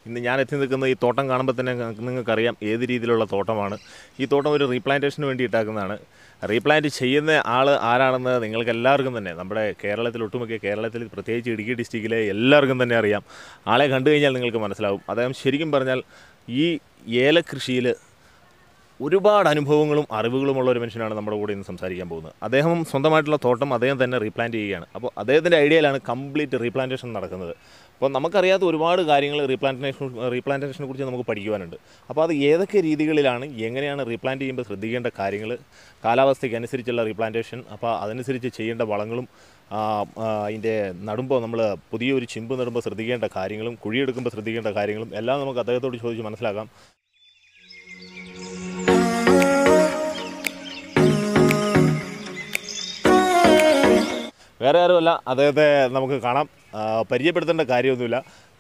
ഇന്ന് ഞാൻ എത്തി നിൽക്കുന്ന ഈ തോട്ടം കാണുമ്പോൾ തന്നെ നിങ്ങൾക്കറിയാം ഏത് രീതിയിലുള്ള തോട്ടമാണ് ഈ തോട്ടം ഒരു റീപ്ലാന്റേഷന് വേണ്ടി ഇട്ടാക്കുന്നതാണ് റീപ്ലാന്റ് ചെയ്യുന്ന ആൾ ആരാണെന്ന് നിങ്ങൾക്ക് എല്ലാവർക്കും തന്നെ നമ്മുടെ കേരളത്തിൽ ഒട്ടുമിക്ക കേരളത്തിൽ പ്രത്യേകിച്ച് ഇടുക്കി ഡിസ്ട്രിക്റ്റിലെ എല്ലാവർക്കും തന്നെ അറിയാം ആളെ കണ്ടു കഴിഞ്ഞാൽ നിങ്ങൾക്ക് മനസ്സിലാവും അദ്ദേഹം ശരിക്കും പറഞ്ഞാൽ ഈ ഏലകൃഷിയിൽ ഒരുപാട് അനുഭവങ്ങളും അറിവുകളുമുള്ള ഒരു മനുഷ്യനാണ് നമ്മുടെ കൂടെ ഇന്ന് സംസാരിക്കാൻ പോകുന്നത് അദ്ദേഹം സ്വന്തമായിട്ടുള്ള തോട്ടം അദ്ദേഹം തന്നെ റീപ്ലാന്റ് ചെയ്യുകയാണ് അപ്പോൾ അദ്ദേഹത്തിൻ്റെ ഐഡിയയിലാണ് കംപ്ലീറ്റ് റീപ്ലാന്റേഷൻ നടക്കുന്നത് അപ്പോൾ നമുക്കറിയാത്ത ഒരുപാട് കാര്യങ്ങൾ റീപ്ലാന്റേഷൻ റീപ്ലാന്റേഷനെ കുറിച്ച് നമുക്ക് പഠിക്കുവാനുണ്ട് അപ്പോൾ അത് ഏതൊക്കെ രീതികളിലാണ് എങ്ങനെയാണ് റീപ്ലാന്റ് ചെയ്യുമ്പോൾ ശ്രദ്ധിക്കേണ്ട കാര്യങ്ങൾ കാലാവസ്ഥയ്ക്ക് അനുസരിച്ചുള്ള റീപ്ലാന്റേഷൻ അപ്പോൾ അതനുസരിച്ച് ചെയ്യേണ്ട വളങ്ങളും ആ, ആ, അതിൻ്റെ നടുമ്പോൾ നമ്മൾ പുതിയൊരു ചിമ്പ് നടുമ്പോൾ ശ്രദ്ധിക്കേണ്ട കാര്യങ്ങളും കുഴിയെടുക്കുമ്പോൾ ശ്രദ്ധിക്കേണ്ട കാര്യങ്ങളും എല്ലാം നമുക്ക് അദ്ദേഹത്തോട് ചോദിച്ച് മനസ്സിലാക്കാം വേറെ ആരുമല്ല അദ്ദേഹത്തെ നമുക്ക് കാണാം ആ, പരിചയപ്പെടുത്തേണ്ട കാര്യമൊന്നുമില്ല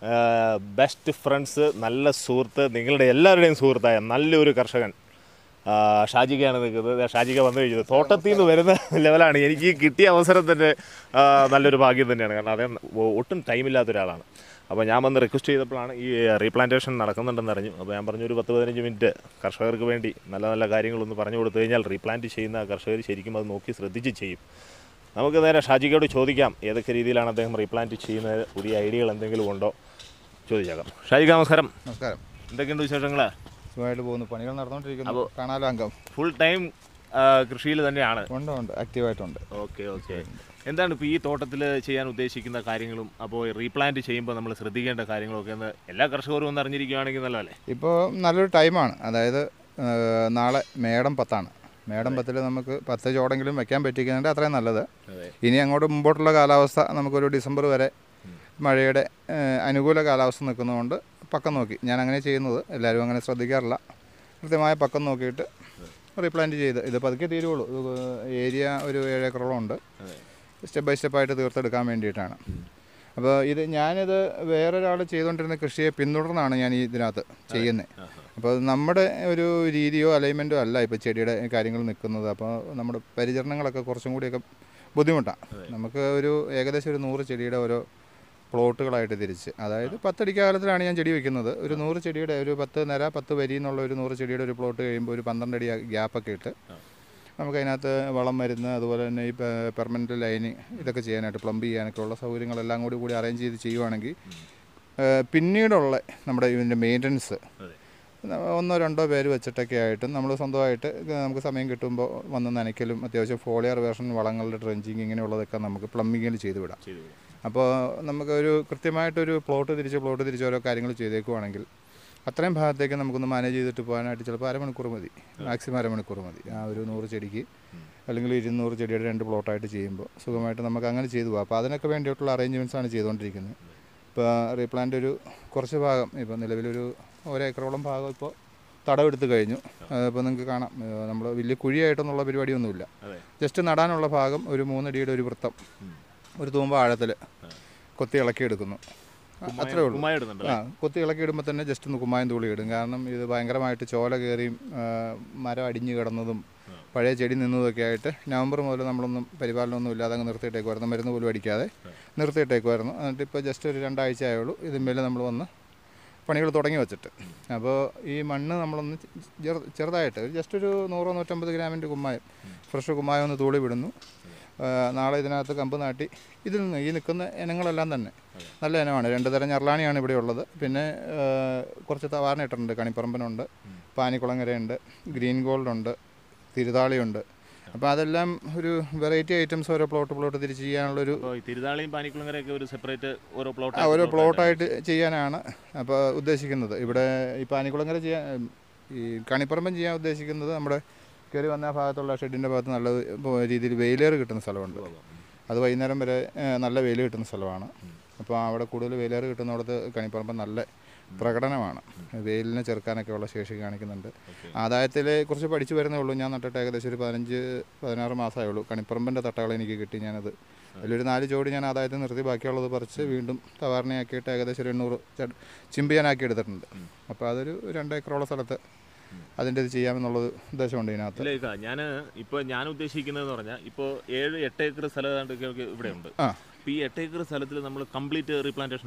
ബെസ്റ്റ് ഫ്രണ്ട്സ് നല്ല സുഹൃത്ത് നിങ്ങളുടെ എല്ലാവരുടെയും സുഹൃത്തായ നല്ലൊരു കർഷകൻ ആ, ഷാജികയാണ് നിൽക്കുന്നത് ദേ ഷാജിക വന്നു കഴിഞ്ഞത് തോട്ടത്തിൽ നിന്ന് വരുന്ന ലെവലാണ് എനിക്ക് ഈ കിട്ടിയ അവസരം തന്നെ ആ, നല്ലൊരു ഭാഗ്യം തന്നെയാണ് കാരണം അദ്ദേഹം ഒ- ഒട്ടും ടൈമില്ലാത്ത ഒരാളാണ് അപ്പോൾ ഞാൻ വന്ന് റിക്വസ്റ്റ് ചെയ്തപ്പോഴാണ് ഈ റീപ്ലാന്റേഷൻ നടക്കുന്നുണ്ടെന്ന് അറിഞ്ഞു അപ്പോൾ ഞാൻ പറഞ്ഞു ഒരു പത്ത് പതിനഞ്ച് മിനിറ്റ് കർഷകർക്ക് വേണ്ടി നല്ല നല്ല കാര്യങ്ങളൊന്ന് പറഞ്ഞു കൊടുത്തു കഴിഞ്ഞാൽ റീപ്ലാന്റ് ചെയ്യുന്ന കർഷകർ ശരിക്കും അത് നോക്കി ശ്രദ്ധിച്ച് ചെയ്യും നമുക്ക് നേരെ ഷാജിക്കയോട് ചോദിക്കാം ഏതൊക്കെ രീതിയിലാണ് അദ്ദേഹം റീപ്ലാന്റ് ചെയ്യുന്നത് പുതിയ ഐഡിയകൾ എന്തെങ്കിലും ഉണ്ടോ ചോദിച്ചേക്കാം ഷാജിക നമസ്കാരം നമസ്കാരം എന്തൊക്കെയുണ്ട് വിശേഷങ്ങൾ സുഖമായിട്ട് പോകുന്നു പണികൾ നടന്നുകൊണ്ടിരിക്കുന്നു കാണാലോ അംഗം ഫുൾ ടൈം കൃഷിയിൽ തന്നെയാണ് ഉണ്ട് ഉണ്ട് ആക്റ്റീവായിട്ടുണ്ട് ഓക്കെ ഓക്കെ എന്താണ് ഇപ്പോൾ ഈ തോട്ടത്തിൽ ചെയ്യാൻ ഉദ്ദേശിക്കുന്ന കാര്യങ്ങളും അപ്പോൾ റീപ്ലാന്റ് ചെയ്യുമ്പോൾ നമ്മൾ ശ്രദ്ധിക്കേണ്ട കാര്യങ്ങളൊക്കെ എന്ന് എല്ലാ കർഷകരും ഒന്ന് അറിഞ്ഞിരിക്കുകയാണെങ്കിൽ നല്ലതല്ലേ ഇപ്പോൾ നല്ലൊരു ടൈമാണ് അതായത് ആ, നാളെ മേടം പത്താണ് മേടം പത്തിൽ നമുക്ക് പത്ത് ചോടെങ്കിലും വെക്കാൻ പറ്റിക്കുന്നുണ്ട് അത്രയും നല്ലത് അതെ ഇനി അങ്ങോട്ട് മുമ്പോട്ടുള്ള കാലാവസ്ഥ നമുക്കൊരു ഡിസംബർ വരെ മഴയുടെ ആ, അനുകൂല കാലാവസ്ഥ നിൽക്കുന്നതുകൊണ്ട് പക്കം നോക്കി ഞാൻ അങ്ങനെ ചെയ്യുന്നത് എല്ലാവരും അങ്ങനെ ശ്രദ്ധിക്കാറില്ല കൃത്യമായ പക്കം നോക്കിയിട്ട് റീപ്ലാന്റ് ചെയ്ത് ഇത് പതുക്കെ തീരുള്ളൂ ഇത് ഏരിയ ഒരു ഏഴേക്കറോളം ഉണ്ട് അതെ സ്റ്റെപ്പ് ബൈ സ്റ്റെപ്പായിട്ട് തീർത്തെടുക്കാൻ വേണ്ടിയിട്ടാണ് അപ്പോൾ ഇത് ഞാനിത് വേറൊരാൾ ചെയ്തുകൊണ്ടിരുന്ന കൃഷിയെ പിന്തുടർന്നാണ് ഞാൻ ഈ ഇതിനകത്ത് ചെയ്യുന്നത് അപ്പോൾ അത് നമ്മുടെ ഒരു രീതിയോ അലൈൻമെൻറ്റോ അല്ല ഇപ്പോൾ ചെടിയുടെ കാര്യങ്ങൾ നിൽക്കുന്നത് അപ്പോൾ നമ്മുടെ പരിചരണങ്ങളൊക്കെ കുറച്ചും കൂടിയൊക്കെ ബുദ്ധിമുട്ടാണ് നമുക്ക് ഒരു ഏകദേശം ഒരു നൂറ് ചെടിയുടെ ഓരോ പ്ലോട്ടുകളായിട്ട് തിരിച്ച് അതായത് പത്തടി കാലത്തിലാണ് ഞാൻ ചെടി വെക്കുന്നത് ഒരു നൂറ് ചെടിയുടെ ഒരു പത്ത് നിര പത്ത് വരി എന്നുള്ള ഒരു നൂറ് ചെടിയുടെ ഒരു പ്ലോട്ട് കഴിയുമ്പോൾ ഒരു പന്ത്രണ്ട് അടി ഗ്യാപ്പൊക്കെ ഇട്ട് നമുക്ക് അതിനകത്ത് വളം മരുന്ന് അതുപോലെ തന്നെ ഈ പെർമനൻറ്റ് ലൈന് ഇതൊക്കെ ചെയ്യാനായിട്ട് പ്ലംബ് ചെയ്യാനൊക്കെ ഉള്ള സൗകര്യങ്ങളെല്ലാം കൂടി കൂടി അറേഞ്ച് ചെയ്ത് ചെയ്യുവാണെങ്കിൽ ഏഹ്, പിന്നീടുള്ള നമ്മുടെ ഇതിൻ്റെ മെയിൻ്റനൻസ് അതെ ഒന്നോ രണ്ടോ പേര് വെച്ചിട്ടൊക്കെ ആയിട്ട് നമ്മൾ സ്വന്തമായിട്ട് നമുക്ക് സമയം കിട്ടുമ്പോൾ വന്ന് നനയ്ക്കലും അത്യാവശ്യം ഫോളിയർ വേർഷൻ വളങ്ങളുടെ ട്രെഞ്ചിങ് ഇങ്ങനെയുള്ളതൊക്കെ നമുക്ക് പ്ലംബിങ്ങിൽ ചെയ്ത് വിടാം ചെയ്തു കൊടുക്കും. അപ്പോൾ നമുക്കൊരു കൃത്യമായിട്ടൊരു പ്ലോട്ട് തിരിച്ച് പ്ലോട്ട് തിരിച്ച് ഓരോ കാര്യങ്ങൾ ചെയ്തേക്കുവാണെങ്കിൽ അത്രയും ഭാഗത്തേക്ക് നമുക്കൊന്ന് മാനേജ് ചെയ്തിട്ട് പോകാനായിട്ട് ചിലപ്പോൾ അരമണിക്കൂർ മതി മാക്സിമം അരമണിക്കൂർ മതി ആ ഒരു നൂറ് ചെടിക്ക് അല്ലെങ്കിൽ ഇരുന്നൂറ് ചെടിയുടെ രണ്ട് പ്ലോട്ടായിട്ട് ചെയ്യുമ്പോൾ സുഖമായിട്ട് നമുക്ക് അങ്ങനെ ചെയ്തു പോകാം അപ്പോൾ അതിനൊക്കെ വേണ്ടിയിട്ടുള്ള അറേഞ്ച്മെൻറ്റ്സ് ആണ് ചെയ്തുകൊണ്ടിരിക്കുന്നത് ഇപ്പോൾ റീപ്ലാന്റ് ഒരു കുറച്ച് ഭാഗം ഇപ്പോൾ നിലവിലൊരു ഒരേക്കറോളം ഭാഗം ഇപ്പോൾ തടവെടുത്ത് കഴിഞ്ഞു അപ്പോൾ നിങ്ങൾക്ക് കാണാം നമ്മൾ വലിയ കുഴിയായിട്ടൊന്നുള്ള പരിപാടിയൊന്നുമില്ല അതെ ജസ്റ്റ് നടാനുള്ള ഭാഗം ഒരു മൂന്നടിയുടെ ഒരു വൃത്തം ഒരു തൂമ്പ ആഴത്തിൽ കൊത്തി ഇളക്കിയെടുക്കുന്നു അ- അത്രേ ഉള്ളൂ കുമ്മായ ഇടുന്നുണ്ട് ആ കൊത്തി ഇളക്കി ഇടുമ്പോൾ തന്നെ ജസ്റ്റ് ഒന്ന് കുമ്മായം തൂളി ഇടും കാരണം ഇത് ഭയങ്കരമായിട്ട് ചോല കയറിയും ആ, മരം അടിഞ്ഞു കിടന്നതും പഴയ ചെടി നിന്നതൊക്കെ ആയിട്ട് നവംബർ മുതൽ നമ്മളൊന്നും പരിപാലനമൊന്നും ഇല്ലാതെ അങ്ങ് നിർത്തിയിട്ടേക്കുമായിരുന്നു മരുന്ന് പോലും അടിക്കാതെ നിർത്തിയിട്ടേക്കുമായിരുന്നു എന്നിട്ട് ഇപ്പോൾ ജസ്റ്റ് ഒരു രണ്ടാഴ്ച ആയുള്ളൂ ഇതിന്മേൽ നമ്മൾ വന്ന് പണികൾ തുടങ്ങി വെച്ചിട്ട് അപ്പോൾ ഈ മണ്ണ് നമ്മളൊന്ന് ചെറു- ചെറുതായിട്ട് ഒരു ജസ്റ്റ് ഒരു നൂറോ നൂറ്റമ്പത് ഗ്രാമിൻ്റെ കുമ്മായം ഫ്രഷ് കുമ്മായം ഒന്ന് തൂളി വിടുന്നു ആ, നാളെ ഇതിനകത്ത് കമ്പ് നാട്ടി ഇതിൽ നിന്ന് ഈ നിൽക്കുന്ന ഇനങ്ങളെല്ലാം തന്നെ നല്ല ഇനമാണ് രണ്ട് തരം ഞെറലാണിയാണ് ഇവിടെ ഉള്ളത് പിന്നെ ആ, കുറച്ച് തവാറിന് ഇട്ടിട്ടുണ്ട് കണിപ്പറമ്പനുണ്ട് പാനിക്കുളങ്ങരയുണ്ട് ഗ്രീൻ ഗോൾഡ് ഉണ്ട് തിരുതാളിയുണ്ട് അപ്പോൾ അതെല്ലാം ഒരു വെറൈറ്റി ഐറ്റംസ് ഓരോ പ്ലോട്ട് പ്ലോട്ട് തിരിച്ച് ചെയ്യാനുള്ളൊരു അപ്പോൾ ഈ തിരുതാളിയും പാനിക്കുളങ്ങരയൊക്കെ ഒരു സെപ്പറേറ്റ് ഓരോ പ്ലോട്ട് ആ, ഓരോ പ്ലോട്ടായിട്ട് ചെയ്യാനാണ് അപ്പോൾ ഉദ്ദേശിക്കുന്നത് ഇവിടെ ഈ പാനിക്കുളങ്ങര ചെയ്യാൻ ഈ കണിപ്പറമ്പൻ ചെയ്യാൻ ഉദ്ദേശിക്കുന്നത് നമ്മുടെ കയറി വന്ന ആ ഭാഗത്തുള്ള ഷെഡിൻ്റെ ഭാഗത്ത് നല്ല രീതിയിൽ വെയിലേറ് കിട്ടുന്ന സ്ഥലമുണ്ട് അത് വൈകുന്നേരം വരെ ഏ, നല്ല വെയിൽ കിട്ടുന്ന സ്ഥലമാണ് അപ്പോൾ അവിടെ കൂടുതൽ വെയിലേറ് കിട്ടുന്നിടത്ത് കണിപ്പറമ്പൻ നല്ല പ്രകടനമാണ് വെയിലിനെ ചെറുക്കാനൊക്കെ ഉള്ള ശേഷി കാണിക്കുന്നുണ്ട് ആദായത്തിലെ കുറിച്ച് പഠിച്ചു വരുന്നേ ഉള്ളൂ ഞാൻ നട്ടിട്ട് ഏകദേശം ഒരു പതിനഞ്ച് പതിനാറ് മാസമേ ഉള്ളൂ കണിപ്പറമ്പിൻ്റെ തട്ടകൾ എനിക്ക് കിട്ടി ഞാനത് അതിലൊരു നാല് ജോഡി ഞാൻ ആദായത്തിൽ നിർത്തി ബാക്കിയുള്ളത് പറിച്ച് വീണ്ടും തവാറിനെയാക്കിയിട്ട് ഏകദേശം ഒരു എണ്ണൂറ് ചട് ചിമ്പിയാനാക്കി എടുത്തിട്ടുണ്ട് അപ്പോൾ അതൊരു രണ്ട് ഏക്കറോളം സ്ഥലത്ത് അതിൻ്റെ ഇത് ചെയ്യാമെന്നുള്ളത് ഉദ്ദേശമുണ്ട് ഇതിനകത്ത് ഇല്ലേക്ക ഞാൻ ഇപ്പോൾ ഞാൻ ഉദ്ദേശിക്കുന്നതെന്ന് പറഞ്ഞാൽ ഇപ്പോൾ ഏഴ് എട്ട് ഏക്കർ സ്ഥലം ഏതാണ്ട് ഇവിടെ ഉണ്ട് ആ അപ്പോൾ ഈ എട്ട് ഏക്കർ സ്ഥലത്തിൽ നമ്മൾ കംപ്ലീറ്റ് റീപ്ലാന്റേഷൻ ആണോ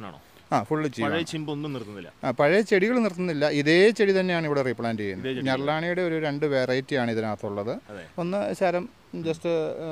ആ ഫുള്ള് ചെയ്യും പഴയ ചിമ്പ് ഒന്നും നിർത്തുന്നില്ല ആ പഴയ ചെടികൾ നിർത്തുന്നില്ല ഇതേ ചെടി തന്നെയാണ് ഇവിടെ റീപ്ലാന്റ് ചെയ്യുന്നത് ഞെറലാണിയുടെ ഒരു രണ്ട് വെറൈറ്റിയാണ് ഇതിനകത്തുള്ളത് അതെ. ഒന്ന് ശരം ജസ്റ്റ്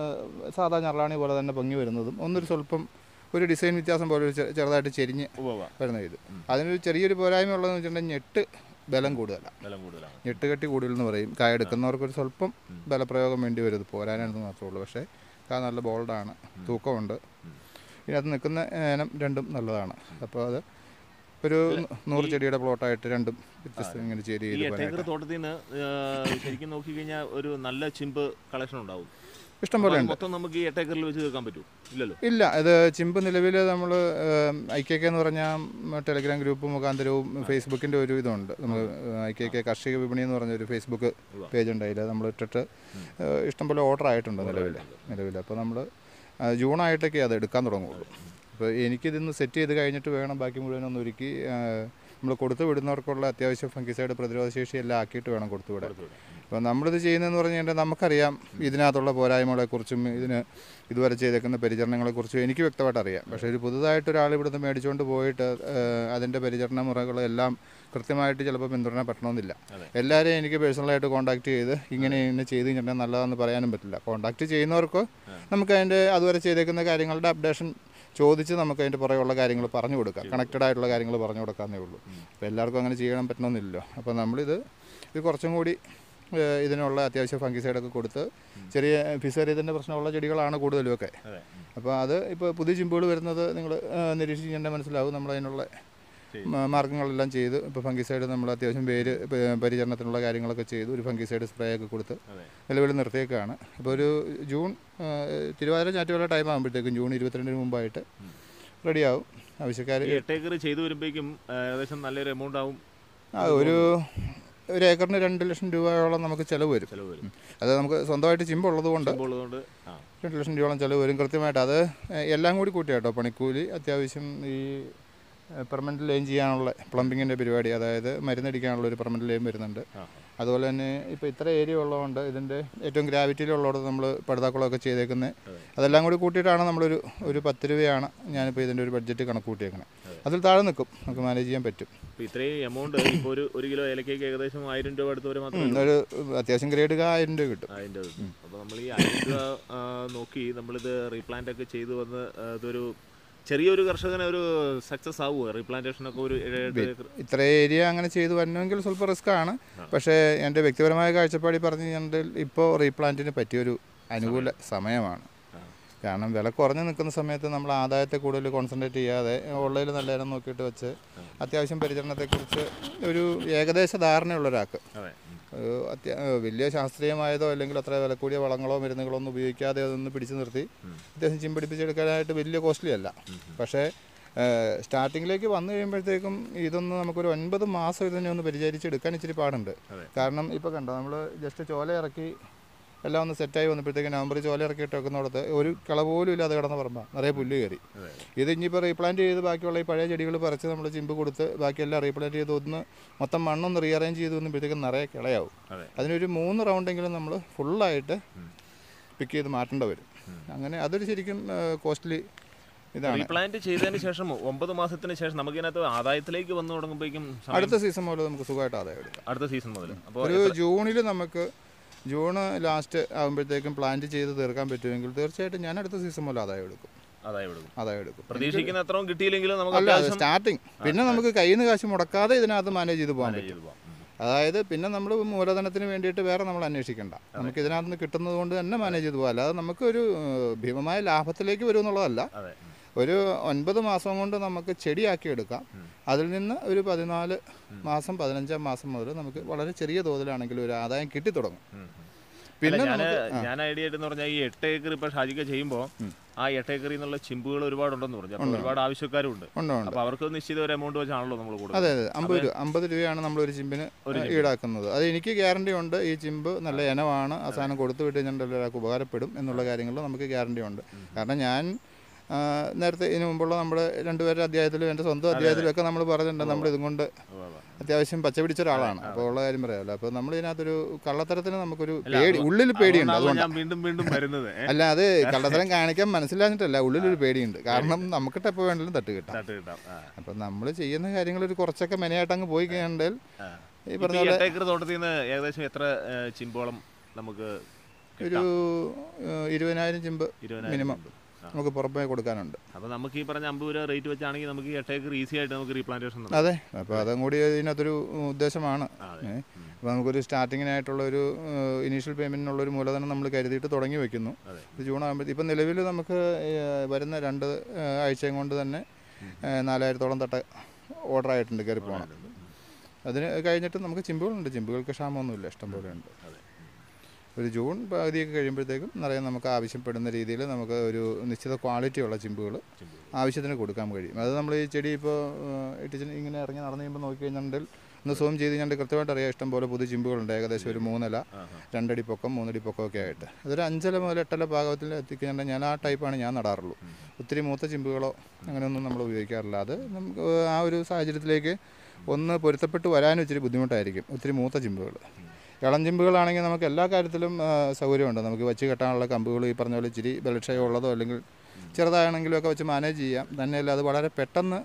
സാധാ ഞെറലാണി പോലെ തന്നെ പൊങ്ങി വരുന്നതും ഒന്നൊരു സ്വല്പം ഒരു ഡിസൈൻ വ്യത്യാസം പോലെ ഒരു ചെ- ചെറുതായിട്ട് ചെരിഞ്ഞ് ഉവ്വ വരുന്ന ഇത് അതിനൊരു ചെറിയൊരു പോരായ്മ ഉള്ളതെന്ന് വെച്ചിട്ടുണ്ടെങ്കിൽ ഞെട്ട് ബലം കൂടുതലാണ് ബലം കൂടുതലാണ് ഞെട്ട് കെട്ടി കൂടുതൽ എന്ന് പറയും കായ എടുക്കുന്നവർക്ക് ഒരു സ്വല്പം ബലപ്രയോഗം വേണ്ടി വരും ഇത് പോരാനെന്ന് മാത്രമേ ഉള്ളൂ പക്ഷേ കാ നല്ല ബോൾഡാണ് തൂക്കമുണ്ട് ഇതിനകത്ത് നിൽക്കുന്ന ഇനം രണ്ടും നല്ലതാണ് അപ്പോൾ അത് ഒരു നൂറ് ചെടിയുടെ പ്ലോട്ടായിട്ട് രണ്ടും വ്യത്യസ്തം ഇങ്ങനെ ചേരി ഈ ചെയ്ത് എട്ടേക്കർ പോകാനായിട്ട് തോട്ടത്തിൽ നിന്ന് ഏഹ്, ശരിക്കും നോക്കിക്കഴിഞ്ഞാൽ ഒരു നല്ല ചിമ്പ് കളക്ഷൻ ഉണ്ടാവും ഇഷ്ടം പോലെ അത് ഉണ്ട് മൊത്തം നമുക്ക് ഈ എട്ടേക്കറിൽ വെച്ച് തീർക്കാൻ പറ്റൂ ഇല്ലല്ലോ ഇല്ല ഇത് ചിമ്പ് നിലവിൽ നമ്മൾ ഐ കെ കെ എന്ന് പറഞ്ഞാൽ ടെലിഗ്രാം ഗ്രൂപ്പ് മുഖാന്തരവും ഫേസ്ബുക്കിൻ്റെ ഒരു ഇതുണ്ട് നമ്മൾ ഐ കെ കെ കാർഷിക വിപണി എന്ന് പറഞ്ഞ ഒരു ഫേസ്ബുക്ക് പേജ് ഉണ്ട് അതിൽ നമ്മൾ ഇട്ടിട്ട് ഏഹ്, ഇഷ്ടംപോലെ ഓർഡർ ആയിട്ടുണ്ട് നിലവിൽ നിലവിൽ അപ്പോൾ നമ്മൾ ജൂണായിട്ടൊക്കെ അത് എടുക്കാൻ തുടങ്ങുള്ളൂ അപ്പോൾ എനിക്കിതിന്ന് സെറ്റ് ചെയ്ത് കഴിഞ്ഞിട്ട് വേണം ബാക്കി മുഴുവനൊന്ന് ഒരുക്കി നമ്മൾ കൊടുത്തു വിടുന്നവർക്കുള്ള അത്യാവശ്യം ഫംഗിസൈഡ് പ്രതിരോധ ശേഷി എല്ലാം ആക്കിയിട്ട് വേണം കൊടുത്തു വിടാൻ അപ്പോൾ നമ്മളിത് ചെയ്യുന്നതെന്ന് പറഞ്ഞു കഴിഞ്ഞാൽ നമുക്കറിയാം ഇതിനകത്തുള്ള പോരായ്മകളെക്കുറിച്ചും ഇതിന് ഇതുവരെ ചെയ്തേക്കുന്ന പരിചരണങ്ങളെക്കുറിച്ചും എനിക്ക് വ്യക്തമായിട്ട് അറിയാം പക്ഷേ ഒരു പുതുതായിട്ട് ഒരാൾ ഇവിടുന്ന് മേടിച്ചുകൊണ്ട് പോയിട്ട് ഏഹ്, അതിൻ്റെ പരിചരണ മുറകളെല്ലാം കൃത്യമായിട്ട് ചിലപ്പോൾ പിന്തുടരാൻ പറ്റണമെന്നില്ല എല്ലാവരെയും എനിക്ക് പേഴ്സണലായിട്ട് കോൺടാക്ട് ചെയ്ത് ഇങ്ങനെ ഇങ്ങനെ ചെയ്ത് കഴിഞ്ഞാൽ നല്ലതാണെന്ന് പറയാനും പറ്റില്ല കോൺടാക്ട് ചെയ്യുന്നവർക്ക് നമുക്ക് അതിൻ്റെ അതുവരെ ചെയ്തേക്കുന്ന കാര്യങ്ങളുടെ അപ്ഡേഷൻ ചോദിച്ച് നമുക്ക് അതിൻ്റെ പുറകെയുള്ള കാര്യങ്ങൾ പറഞ്ഞു കൊടുക്കാം കണക്റ്റഡ് ആയിട്ടുള്ള കാര്യങ്ങൾ പറഞ്ഞു കൊടുക്കാന്നേ ഉള്ളൂ അപ്പോൾ എല്ലാവർക്കും അങ്ങനെ ചെയ്യണം പറ്റണമെന്നില്ലല്ലോ അപ്പോൾ നമ്മളിത് ഇത് കുറച്ചും കൂടി ഏഹ്, ഇതിനുള്ള അത്യാവശ്യം ഫംഗിസൈഡൊക്കെ കൊടുത്ത് ചെറിയ ഫിസേറിയതിൻ്റെ പ്രശ്നമുള്ള ചെടികളാണ് കൂടുതലും ഒക്കെ അതെ അപ്പോൾ അത് ഇപ്പോൾ പുതിയ ചിമ്പുകൾ വരുന്നത് നിങ്ങൾ നിരീക്ഷിക്കേണ്ട മനസ്സിലാവും നമ്മൾ അതിനുള്ള മ- മാർഗ്ഗങ്ങളെല്ലാം ചെയ്ത് ഇപ്പോൾ ഫംഗിസൈഡ് നമ്മൾ അത്യാവശ്യം പേര് പ- പരിചരണത്തിനുള്ള കാര്യങ്ങളൊക്കെ ചെയ്തു ഒരു ഫംഗിസൈഡ് സ്പ്രേ ഒക്കെ കൊടുത്ത് അതെ നിലവിൽ നിർത്തിയേക്കാണ് അപ്പോൾ ഒരു ജൂൺ ആ, തിരുവാതിര ഞാറ്റുവേല ടൈം ആകുമ്പോഴത്തേക്കും ജൂൺ ഇരുപത്തിരണ്ടിന് മുമ്പായിട്ട് റെഡിയാവും ആവശ്യക്കാർ ഈ എട്ടേക്കർ ചെയ്തു വരുമ്പോഴേക്കും ഏകദേശം നല്ലൊരു എമൗണ്ട് ആവും ആ ഒരു ഒരു ഏക്കറിന് രണ്ട് ലക്ഷം രൂപയോളം നമുക്ക് ചിലവ് വരും ചിലവ് വരും അത് നമുക്ക് സ്വന്തമായിട്ട് ചിമ്പുള്ളത് കൊണ്ട് അപ്പോൾ ഉള്ളതുകൊണ്ട് ആ രണ്ട് ലക്ഷം രൂപയോളം ചിലവ് വരും കൃത്യമായിട്ട് അത് എല്ലാം കൂടി കൂട്ടി കേട്ടോ പണിക്കൂലി അത്യാവശ്യം ഈ പെർമനൻറ്റ് ലൈൻ ചെയ്യാനുള്ള പ്ലംബിങ്ങിൻ്റെ പരിപാടി അതായത് മരുന്നടിക്കാനുള്ള ഒരു പെർമനൻറ്റ് ലൈൻ വരുന്നുണ്ട് ആ അതുപോലെ തന്നെ ഇപ്പോൾ ഇത്ര ഏരിയ ഉള്ളതുകൊണ്ട് ഇതിൻ്റെ ഏറ്റവും ഗ്രാവിറ്റിയിലുള്ളത് നമ്മൾ പടുതാക്കുളമൊക്കെ ചെയ്തേക്കുന്നത് അതെല്ലാം കൂടി കൂട്ടിയിട്ടാണ് നമ്മളൊരു ഒരു പത്ത് രൂപയാണ് ഞാനിപ്പോൾ ഇതിൻ്റെ ഒരു ബഡ്ജറ്റ് കണക്ക് കൂട്ടിയേക്കണത് അതിൽ താഴെ നിൽക്കും നമുക്ക് മാനേജ് ചെയ്യാൻ പറ്റും അപ്പോൾ ഇത്രയും എമൗണ്ട് ഇപ്പോൾ ഒരു ഒരു കിലോ ഏലക്കയ്ക്ക് ഏകദേശം ആയിരം രൂപ അടുത്ത് വരെ മാത്രമേ ഉം, ഒരു അത്യാവശ്യം ഗ്രേഡ് ആയിരം രൂപ കിട്ടും അതിൻ്റെ അപ്പോൾ നമ്മൾ ഈ ആയിരം രൂപ ആ, നോക്കി നമ്മളിത് റീപ്ലാന്റ് ഒക്കെ ചെയ്തു വന്ന് ആ, ഇതൊരു ചെറിയൊരു കർഷകന് ഒരു സക്സസ് ആവുമോ റീപ്ലാന്റേഷൻ ഒക്കെ ഒരു ഏഴ് എട്ട് ഏക്കർ ഇത്ര ഏരിയ അങ്ങനെ ചെയ്തു വരണമെങ്കിൽ സ്വല്പം റിസ്ക് ആണ് പക്ഷേ എൻ്റെ വ്യക്തിപരമായ കാഴ്ചപ്പാടിൽ പറഞ്ഞു കഴിഞ്ഞാൽ ഇപ്പോൾ റീപ്ലാന്റിന് പറ്റിയൊരു അനുകൂല സമയമാണ് ആ. കാരണം വില കുറഞ്ഞു നിൽക്കുന്ന സമയത്ത് നമ്മൾ ആദായത്തെ കൂടുതൽ കോൺസെൻട്രേറ്റ് ചെയ്യാതെ ഉള്ളതിൽ നല്ല ഇനം നോക്കിയിട്ട് വെച്ച് അത്യാവശ്യം പരിചരണത്തെക്കുറിച്ച് ഒരു ഏകദേശ ധാരണയുള്ള ഒരാൾക്ക് അതെ ഒരു അത്യ ഏഹ് വലിയ ശാസ്ത്രീയമായതോ അല്ലെങ്കിൽ അത്ര വില കൂടിയ വളങ്ങളോ മരുന്നുകളോ ഒന്നും ഉപയോഗിക്കാതെ അതൊന്ന് പിടിച്ചു നിർത്തി അത്യാവശ്യം ചിമ്പടിപ്പിച്ചെടുക്കാനായിട്ട് വലിയ കോസ്റ്റ്ലി അല്ല പക്ഷേ സ്റ്റാർട്ടിങ്ങിലേക്ക് വന്നു കഴിയുമ്പോഴത്തേക്കും ഇതൊന്ന് നമുക്കൊരു ഒൻപത് മാസം ഇതിനെ ഒന്ന് പരിചരിച്ചെടുക്കാൻ ഇച്ചിരി പാടുണ്ട് അതെ. കാരണം ഇപ്പോൾ കണ്ടോ നമ്മൾ ജസ്റ്റ് ചോല ഇറക്കി എല്ലാം ഒന്ന് സെറ്റായി വന്നപ്പോഴത്തേക്ക് നവംബർ ചോല ഇറക്കിയിട്ട് വെക്കുന്നിടത്ത് ഒരു കള പോലും ഇല്ലാതെ കിടന്ന പറമ്പ നിറയെ പുല്ല് കയറി അതെ ഇത് ഇനിയിപ്പോൾ റീപ്ലാന്റ് ചെയ്ത് ബാക്കിയുള്ള ഈ പഴയ ചെടികൾ പറിച്ച് നമ്മൾ ചിമ്പ് കൊടുത്ത് ബാക്കിയെല്ലാം റീപ്ലാന്റ് ചെയ്ത് ഒന്ന് മൊത്തം മണ്ണൊന്ന് റീഅറേഞ്ച് ചെയ്ത് വന്നപ്പോഴത്തേക്കും നിറയെ കിളയാവും അതെ അതിനൊരു മൂന്ന് റൗണ്ടെങ്കിലും നമ്മൾ ഫുള്ളായിട്ട് പിക്ക് ചെയ്ത് മാറ്റേണ്ട വരും അങ്ങനെ അതൊരു ശരിക്കും കോസ്റ്റ്ലി ഇതാണ് റീപ്ലാന്റ് ചെയ്തതിന് ശേഷം ഒമ്പത് മാസത്തിന് ശേഷം നമുക്ക് ഇതിനകത്ത് ആദായത്തിലേക്ക് വന്നു തുടങ്ങുമ്പോഴേക്കും സമയം- അടുത്ത സീസൺ മുതൽ നമുക്ക് സുഖമായിട്ട് ആദായം എടുക്കാം അടുത്ത സീസൺ മുതൽ അപ്പോൾ ഒരു ജൂണിൽ നമുക്ക് ജൂൺ ലാസ്റ്റ് ആകുമ്പോഴത്തേക്കും പ്ലാന്റ് ചെയ്ത് തീർക്കാൻ പറ്റുമെങ്കിൽ തീർച്ചയായിട്ടും ഞാൻ അടുത്ത സീസൺ മുതൽ ആദായം എടുക്കും ആദായം എടുക്കും ആദായം എടുക്കും പ്രതീക്ഷിക്കുന്ന അത്രയും കിട്ടിയില്ലെങ്കിലും നമുക്ക് അല്ല അത്യാവശ്യം സ്റ്റാർട്ടിങ് പിന്നെ നമുക്ക് കയ്യിൽ നിന്ന് കാശ് മുടക്കാതെ ഇതിനകത്ത് മാനേജ് ചെയ്ത് പോകാൻ പറ്റും ചെയ്തു പോവാം. ഉം. അതായത് പിന്നെ നമ്മൾ മൂലധനത്തിന് വേണ്ടിയിട്ട് വേറെ നമ്മൾ അന്വേഷിക്കണ്ട നമുക്ക് ഇതിനകത്ത് നിന്ന് കിട്ടുന്നത് കൊണ്ട് തന്നെ മാനേജ് ചെയ്ത് പോകാം അല്ലാതെ നമുക്കൊരു ഏഹ്, ഭീമമായ ലാഭത്തിലേക്ക് വരും എന്നുള്ളതല്ല അതെ ഒരു ഒൻപത് മാസം കൊണ്ട് നമുക്ക് ചെടിയാക്കി എടുക്കാം അതിൽ നിന്ന് ഒരു പതിനാല് മാസം പതിനഞ്ചാം മാസം മുതൽ നമുക്ക് വളരെ ചെറിയ തോതിലാണെങ്കിലും ഒരു ആദായം കിട്ടിത്തുടങ്ങും ഉം. പിന്നെ ഞാൻ നമുക്ക് ഞാൻ ഐഡിയ ആയിട്ടെന്ന് പറഞ്ഞാൽ ഈ എട്ട് ഏക്കർ ഇപ്പൊ ഷാജിക്ക ചെയ്യുമ്പോൾ ആ എട്ട് ഏക്കറിൽ നിന്നുള്ള ചിമ്പുകൾ ഒരുപാടുണ്ടെന്ന് പറഞ്ഞു അപ്പോൾ ഒരുപാട് ആവശ്യക്കാരും ഉണ്ട് ഉണ്ട് ഉണ്ട് അപ്പോൾ അവർക്ക് നിശ്ചിത ഒരു എമൗണ്ട് വെച്ചാണല്ലോ നമ്മൾ അതെ കൊടുക്കുന്നത് അതെ അമ്പത് രൂപ അമ്പത് രൂപയാണ് നമ്മൾ ഒരു ചിമ്പിന് ഈടാക്കുന്നത് അത് എനിക്ക് ഗ്യാരണ്ടി ഉണ്ട് ഈ ചിമ്പ് നല്ല ഇനമാണ് ആ സാധനം കൊടുത്തു വിട്ട് കഴിഞ്ഞാൽ ഒരാൾക്ക് ഉപകാരപ്പെടും എന്നുള്ള കാര്യങ്ങളിൽ നമുക്ക് ഗ്യാരണ്ടി ഉണ്ട് കാരണം ഞാൻ ആ, നേരത്തെ ഇതിനു മുമ്പുള്ള നമ്മുടെ രണ്ടുപേരുടെ അധ്യായത്തിലും എൻ്റെ സ്വന്തം അധ്യായത്തിലും ഒക്കെ നമ്മൾ പറഞ്ഞിട്ടുണ്ട് നമ്മൾ ഇതും കൊണ്ട് അത്യാവശ്യം പച്ച പിടിച്ച ഒരാളാണ് അപ്പോൾ ഉള്ള കാര്യം പറയാമല്ലോ അപ്പോൾ നമ്മൾ ഇതിനകത്തൊരു കള്ളത്തരത്തിന് നമുക്കൊരു പേടി ഉള്ളിൽ പേടിയുണ്ട് അതുകൊണ്ടാണല്ലോ അതുകൊണ്ട് ഞാൻ വീണ്ടും വീണ്ടും വരുന്നത് ഏ? അല്ല അത് കള്ളത്തരം കാണിക്കാൻ മനസ്സിലാഞ്ഞിട്ടല്ല ഉള്ളിലൊരു പേടിയുണ്ട് കാരണം നമുക്കിട്ട് എപ്പോൾ വേണമെങ്കിലും തട്ട് കിട്ടാം തട്ട് കിട്ടാം ആ. അപ്പം നമ്മൾ ചെയ്യുന്ന കാര്യങ്ങൾ ഒരു കുറച്ചൊക്കെ മെനയായിട്ട് അങ്ങ് പോയി കഴിഞ്ഞാൽ ആ. ഈ ഇപ്പൊ പറഞ്ഞ ഈ പോലെ എട്ട് ഏക്കർ തോട്ടത്തിൽ നിന്ന് ഏകദേശം എത്ര ഏ, ചിമ്പോളം നമുക്ക് ഒരു ഏഹ്, ഇരുപതിനായിരം ചിമ്പ് ഇരുപതിനായിരം മിനിമം ചിമ്പ്. ആ. നമുക്ക് പുറമേ കൊടുക്കാനുണ്ട് അപ്പൊ നമുക്ക് ഈ പറഞ്ഞ അമ്പത് രൂപ റേറ്റ് വെച്ചാണെങ്കിൽ നമുക്ക് ഈ എട്ട് ഏക്കർ ഈസി ആയിട്ട് നമുക്ക് റീപ്ലാന്റേഷൻ നടത്താം അതെ അപ്പോൾ അതും കൂടി ഇതിനകത്തൊരു ഉദ്ദേശമാണ് ആ, അതെ. ഏ? അപ്പോൾ നമുക്കൊരു സ്റ്റാർട്ടിങ്ങിനായിട്ടുള്ള ഒരു ഇനീഷ്യൽ പേയ്മെൻറ്റിനുള്ള ഒരു മൂലധനം നമ്മൾ കരുതിയിട്ട് തുടങ്ങി വെക്കുന്നു അതെ. ഇത് ജൂൺ ആകുമ്പോൾ ഇപ്പം നിലവിൽ നമുക്ക് ഏഹ്, വരുന്ന രണ്ട് ഏഹ്, ആഴ്ചയും കൊണ്ട് തന്നെ ഏഹ്, നാലായിരത്തോളം തട്ട ഓർഡർ ആയിട്ടുണ്ട് കയറി പോകണം അതിന് കഴിഞ്ഞിട്ട് നമുക്ക് ചിമ്പുകളുണ്ട് ചിമ്പുകൾക്ക് ക്ഷാമമൊന്നുമില്ല ഇഷ്ടം പോലെ ഉണ്ട് അതെ. ഒരു ജൂൺ പകുതിയൊക്കെ കഴിയുമ്പോഴത്തേക്കും നിറയെ നമുക്ക് ആവശ്യപ്പെടുന്ന രീതിയിൽ നമുക്ക് ഒരു നിശ്ചിത ക്വാളിറ്റിയുള്ള ചിമ്പുകൾ ചിമ്പുകൾ. ആവശ്യത്തിന് കൊടുക്കാൻ കഴിയും അത് നമ്മൾ ഈ ചെടി ഇപ്പോൾ ഇട്ടിച്ച് ഇങ്ങനെ ഇറങ്ങി നടന്നു കഴിയുമ്പോൾ നോക്കിക്കഴിഞ്ഞാൽ ഒന്ന് സൂം ചെയ്ത് കഴിഞ്ഞാൽ കൃത്യമായിട്ട് അറിയാം ഇഷ്ടം പോലെ പുതിയ ചിമ്പുകളുണ്ട് ഏകദേശം ഒരു മൂന്നില ആഹാ. രണ്ടടി പൊക്കം മൂന്നടി പൊക്കം ഒക്കെ ആയിട്ട് അതൊരു അഞ്ചല മുതൽ എട്ടല ഭാഗത്തിൽ എത്തിക്കഴിഞ്ഞാൽ ഞാൻ ആ ടൈപ്പാണ് ഞാൻ നടാറുള്ളൂ ഒത്തിരി മൂത്ത ചിമ്പുകളോ അങ്ങനെയൊന്നും നമ്മൾ ഉപയോഗിക്കാറില്ല അത് നമുക്ക് ആ ഒരു സാഹചര്യത്തിലേക്ക് ഒന്ന് പൊരുത്തപ്പെട്ട് വരാനും ഇച്ചിരി ബുദ്ധിമുട്ടായിരിക്കും ഒത്തിരി മൂത്ത ചിമ്പുകൾ ഇളം ചിമ്പുകളാണെങ്കിൽ നമുക്ക് എല്ലാ കാര്യത്തിലും ആ, സൗകര്യമുണ്ട് നമുക്ക് വെച്ച് കെട്ടാനുള്ള കമ്പുകൾ ഈ പറഞ്ഞ പോലെ ഇച്ചിരി ബലക്ഷയം ഉള്ളതോ അല്ലെങ്കിൽ ചെറുതാണെങ്കിലും ഒക്കെ വെച്ച് മാനേജ് ചെയ്യാം തന്നെയല്ല അത് വളരെ പെട്ടെന്ന്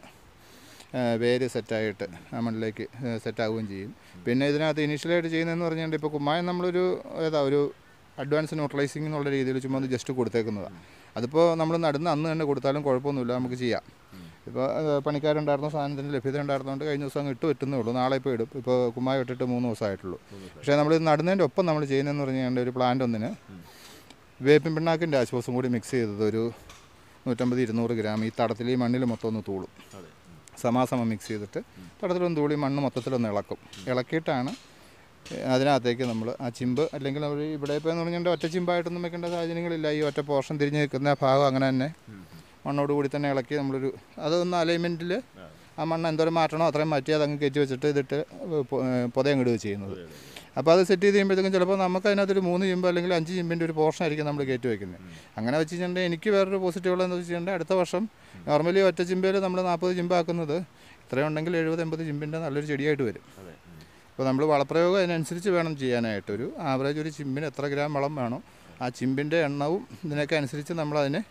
ആ, വേര് സെറ്റായിട്ട് ആ മണ്ണിലേക്ക് സെറ്റാവുകയും ചെയ്യും പിന്നെ ഇതിനകത്ത് ഇനീഷ്യലായിട്ട് ചെയ്യുന്നതെന്ന് പറഞ്ഞാൽ ഇപ്പോൾ കുമ്മായം നമ്മളൊരു ഏതാ ഒരു അഡ്വാൻസ് ന്യൂട്രലൈസിങ് എന്നുള്ള രീതിയിൽ ചുമ്മാ ഒന്ന് ജസ്റ്റ് കൊടുത്തേക്കുന്നതാണ് അതിപ്പോൾ നമ്മൾ നടുന്ന അന്ന് തന്നെ കൊടുത്താലും കുഴപ്പമൊന്നുമില്ല നമുക്ക് ചെയ്യാം ഇപ്പോൾ പണിക്കാരുണ്ടായിരുന്ന സാധനത്തിൻ്റെ ലഭ്യത ഉണ്ടായിരുന്നതുകൊണ്ട് കഴിഞ്ഞ ദിവസം അങ്ങ് ഇട്ട് വെട്ടുന്നേ ഉള്ളൂ നാളെ ഇപ്പോൾ ഇടും ഇപ്പോൾ കുമ്മായം ഇട്ടിട്ട് മൂന്ന് ദിവസമായിട്ടുള്ളൂ പക്ഷേ നമ്മൾ ഇത് നടുന്നതിൻ്റെ ഒപ്പം നമ്മൾ ചെയ്യുന്നതെന്ന് പറഞ്ഞു കഴിഞ്ഞാൽ ഒരു പ്ലാന്റ് ഒന്നിന് വേപ്പിൻ പിണ്ണാക്കിൻ്റെ ആശ്വാസം കൂടി മിക്സ് ചെയ്തത് ഒരു നൂറ്റമ്പത് ഇരുന്നൂറ് ഗ്രാം ഈ തടത്തിൽ ഈ മണ്ണിൽ മൊത്തം ഒന്ന് തൂളും അതെ. സമാസമം മിക്സ് ചെയ്തിട്ട് തടത്തിലൊന്ന് തൂളി മണ്ണ് മൊത്തത്തിലൊന്ന് ഇളക്കും ഇളക്കിയിട്ടാണ് അതിനകത്തേക്ക് നമ്മൾ ആ ചിമ്പ് അല്ലെങ്കിൽ നമ്മൾ ഇവിടെ ഇപ്പോൾ എന്ന് പറഞ്ഞാൽ ഒറ്റ ചിമ്പായിട്ടൊന്നും വെക്കേണ്ട സാഹചര്യങ്ങളില്ല ഈ ഒറ്റ പോർഷൻ തിരിഞ്ഞ് നിൽക്കുന്ന ഭാഗം അങ്ങനെ തന്നെ മണ്ണോട് കൂടി തന്നെ ഇളക്കി നമ്മളൊരു അതൊന്ന് അലൈൻമെൻറ്റിൽ ആ മണ്ണ് എന്തോരം മാറ്റണോ അത്രയും മാറ്റി അത് അങ്ങ് കയറ്റി വെച്ചിട്ട് ഇതിട്ട് പൊ- ഏഹ് പുതയം ഇടുക ചെയ്യുന്നത് അപ്പോൾ അത് സെറ്റ് ചെയ്ത് കഴിയുമ്പോഴത്തേക്കും ചിലപ്പോൾ നമുക്ക് അതിനകത്തൊരു മൂന്ന് ചിമ്പ് അല്ലെങ്കിൽ അഞ്ച് ചിമ്പിൻ്റെ ഒരു പോർഷൻ ആയിരിക്കും നമ്മൾ കയറ്റി വെക്കുന്നത് അങ്ങനെ വെച്ച് കഴിഞ്ഞാൽ എനിക്ക് വേറൊരു പോസിറ്റീവ് ഉള്ളതെന്ന് വെച്ച് കഴിഞ്ഞാൽ അടുത്ത വർഷം നോർമലി ഒറ്റ ചിമ്പയിൽ നമ്മൾ നാൽപ്പത് ചിമ്പാക്കുന്നത് ഇത്രയും ഉണ്ടെങ്കിൽ എഴുപത് എൺപത് ചിമ്പിൻ്റെ നല്ലൊരു ചെടിയായിട്ട് വരും അതെ. അപ്പോൾ നമ്മൾ വളപ്രയോഗം അതിനനുസരിച്ച് വേണം ചെയ്യാനായിട്ട് ഒരു ആവറേജ് ഒരു ചിമ്പിന് എത്ര ഗ്രാം വളം വേണോ ആ ചിമ്പിൻ്റെ എണ്ണവും ഇതിനൊക്കെ അനുസരിച്ച് നമ്മളതിന്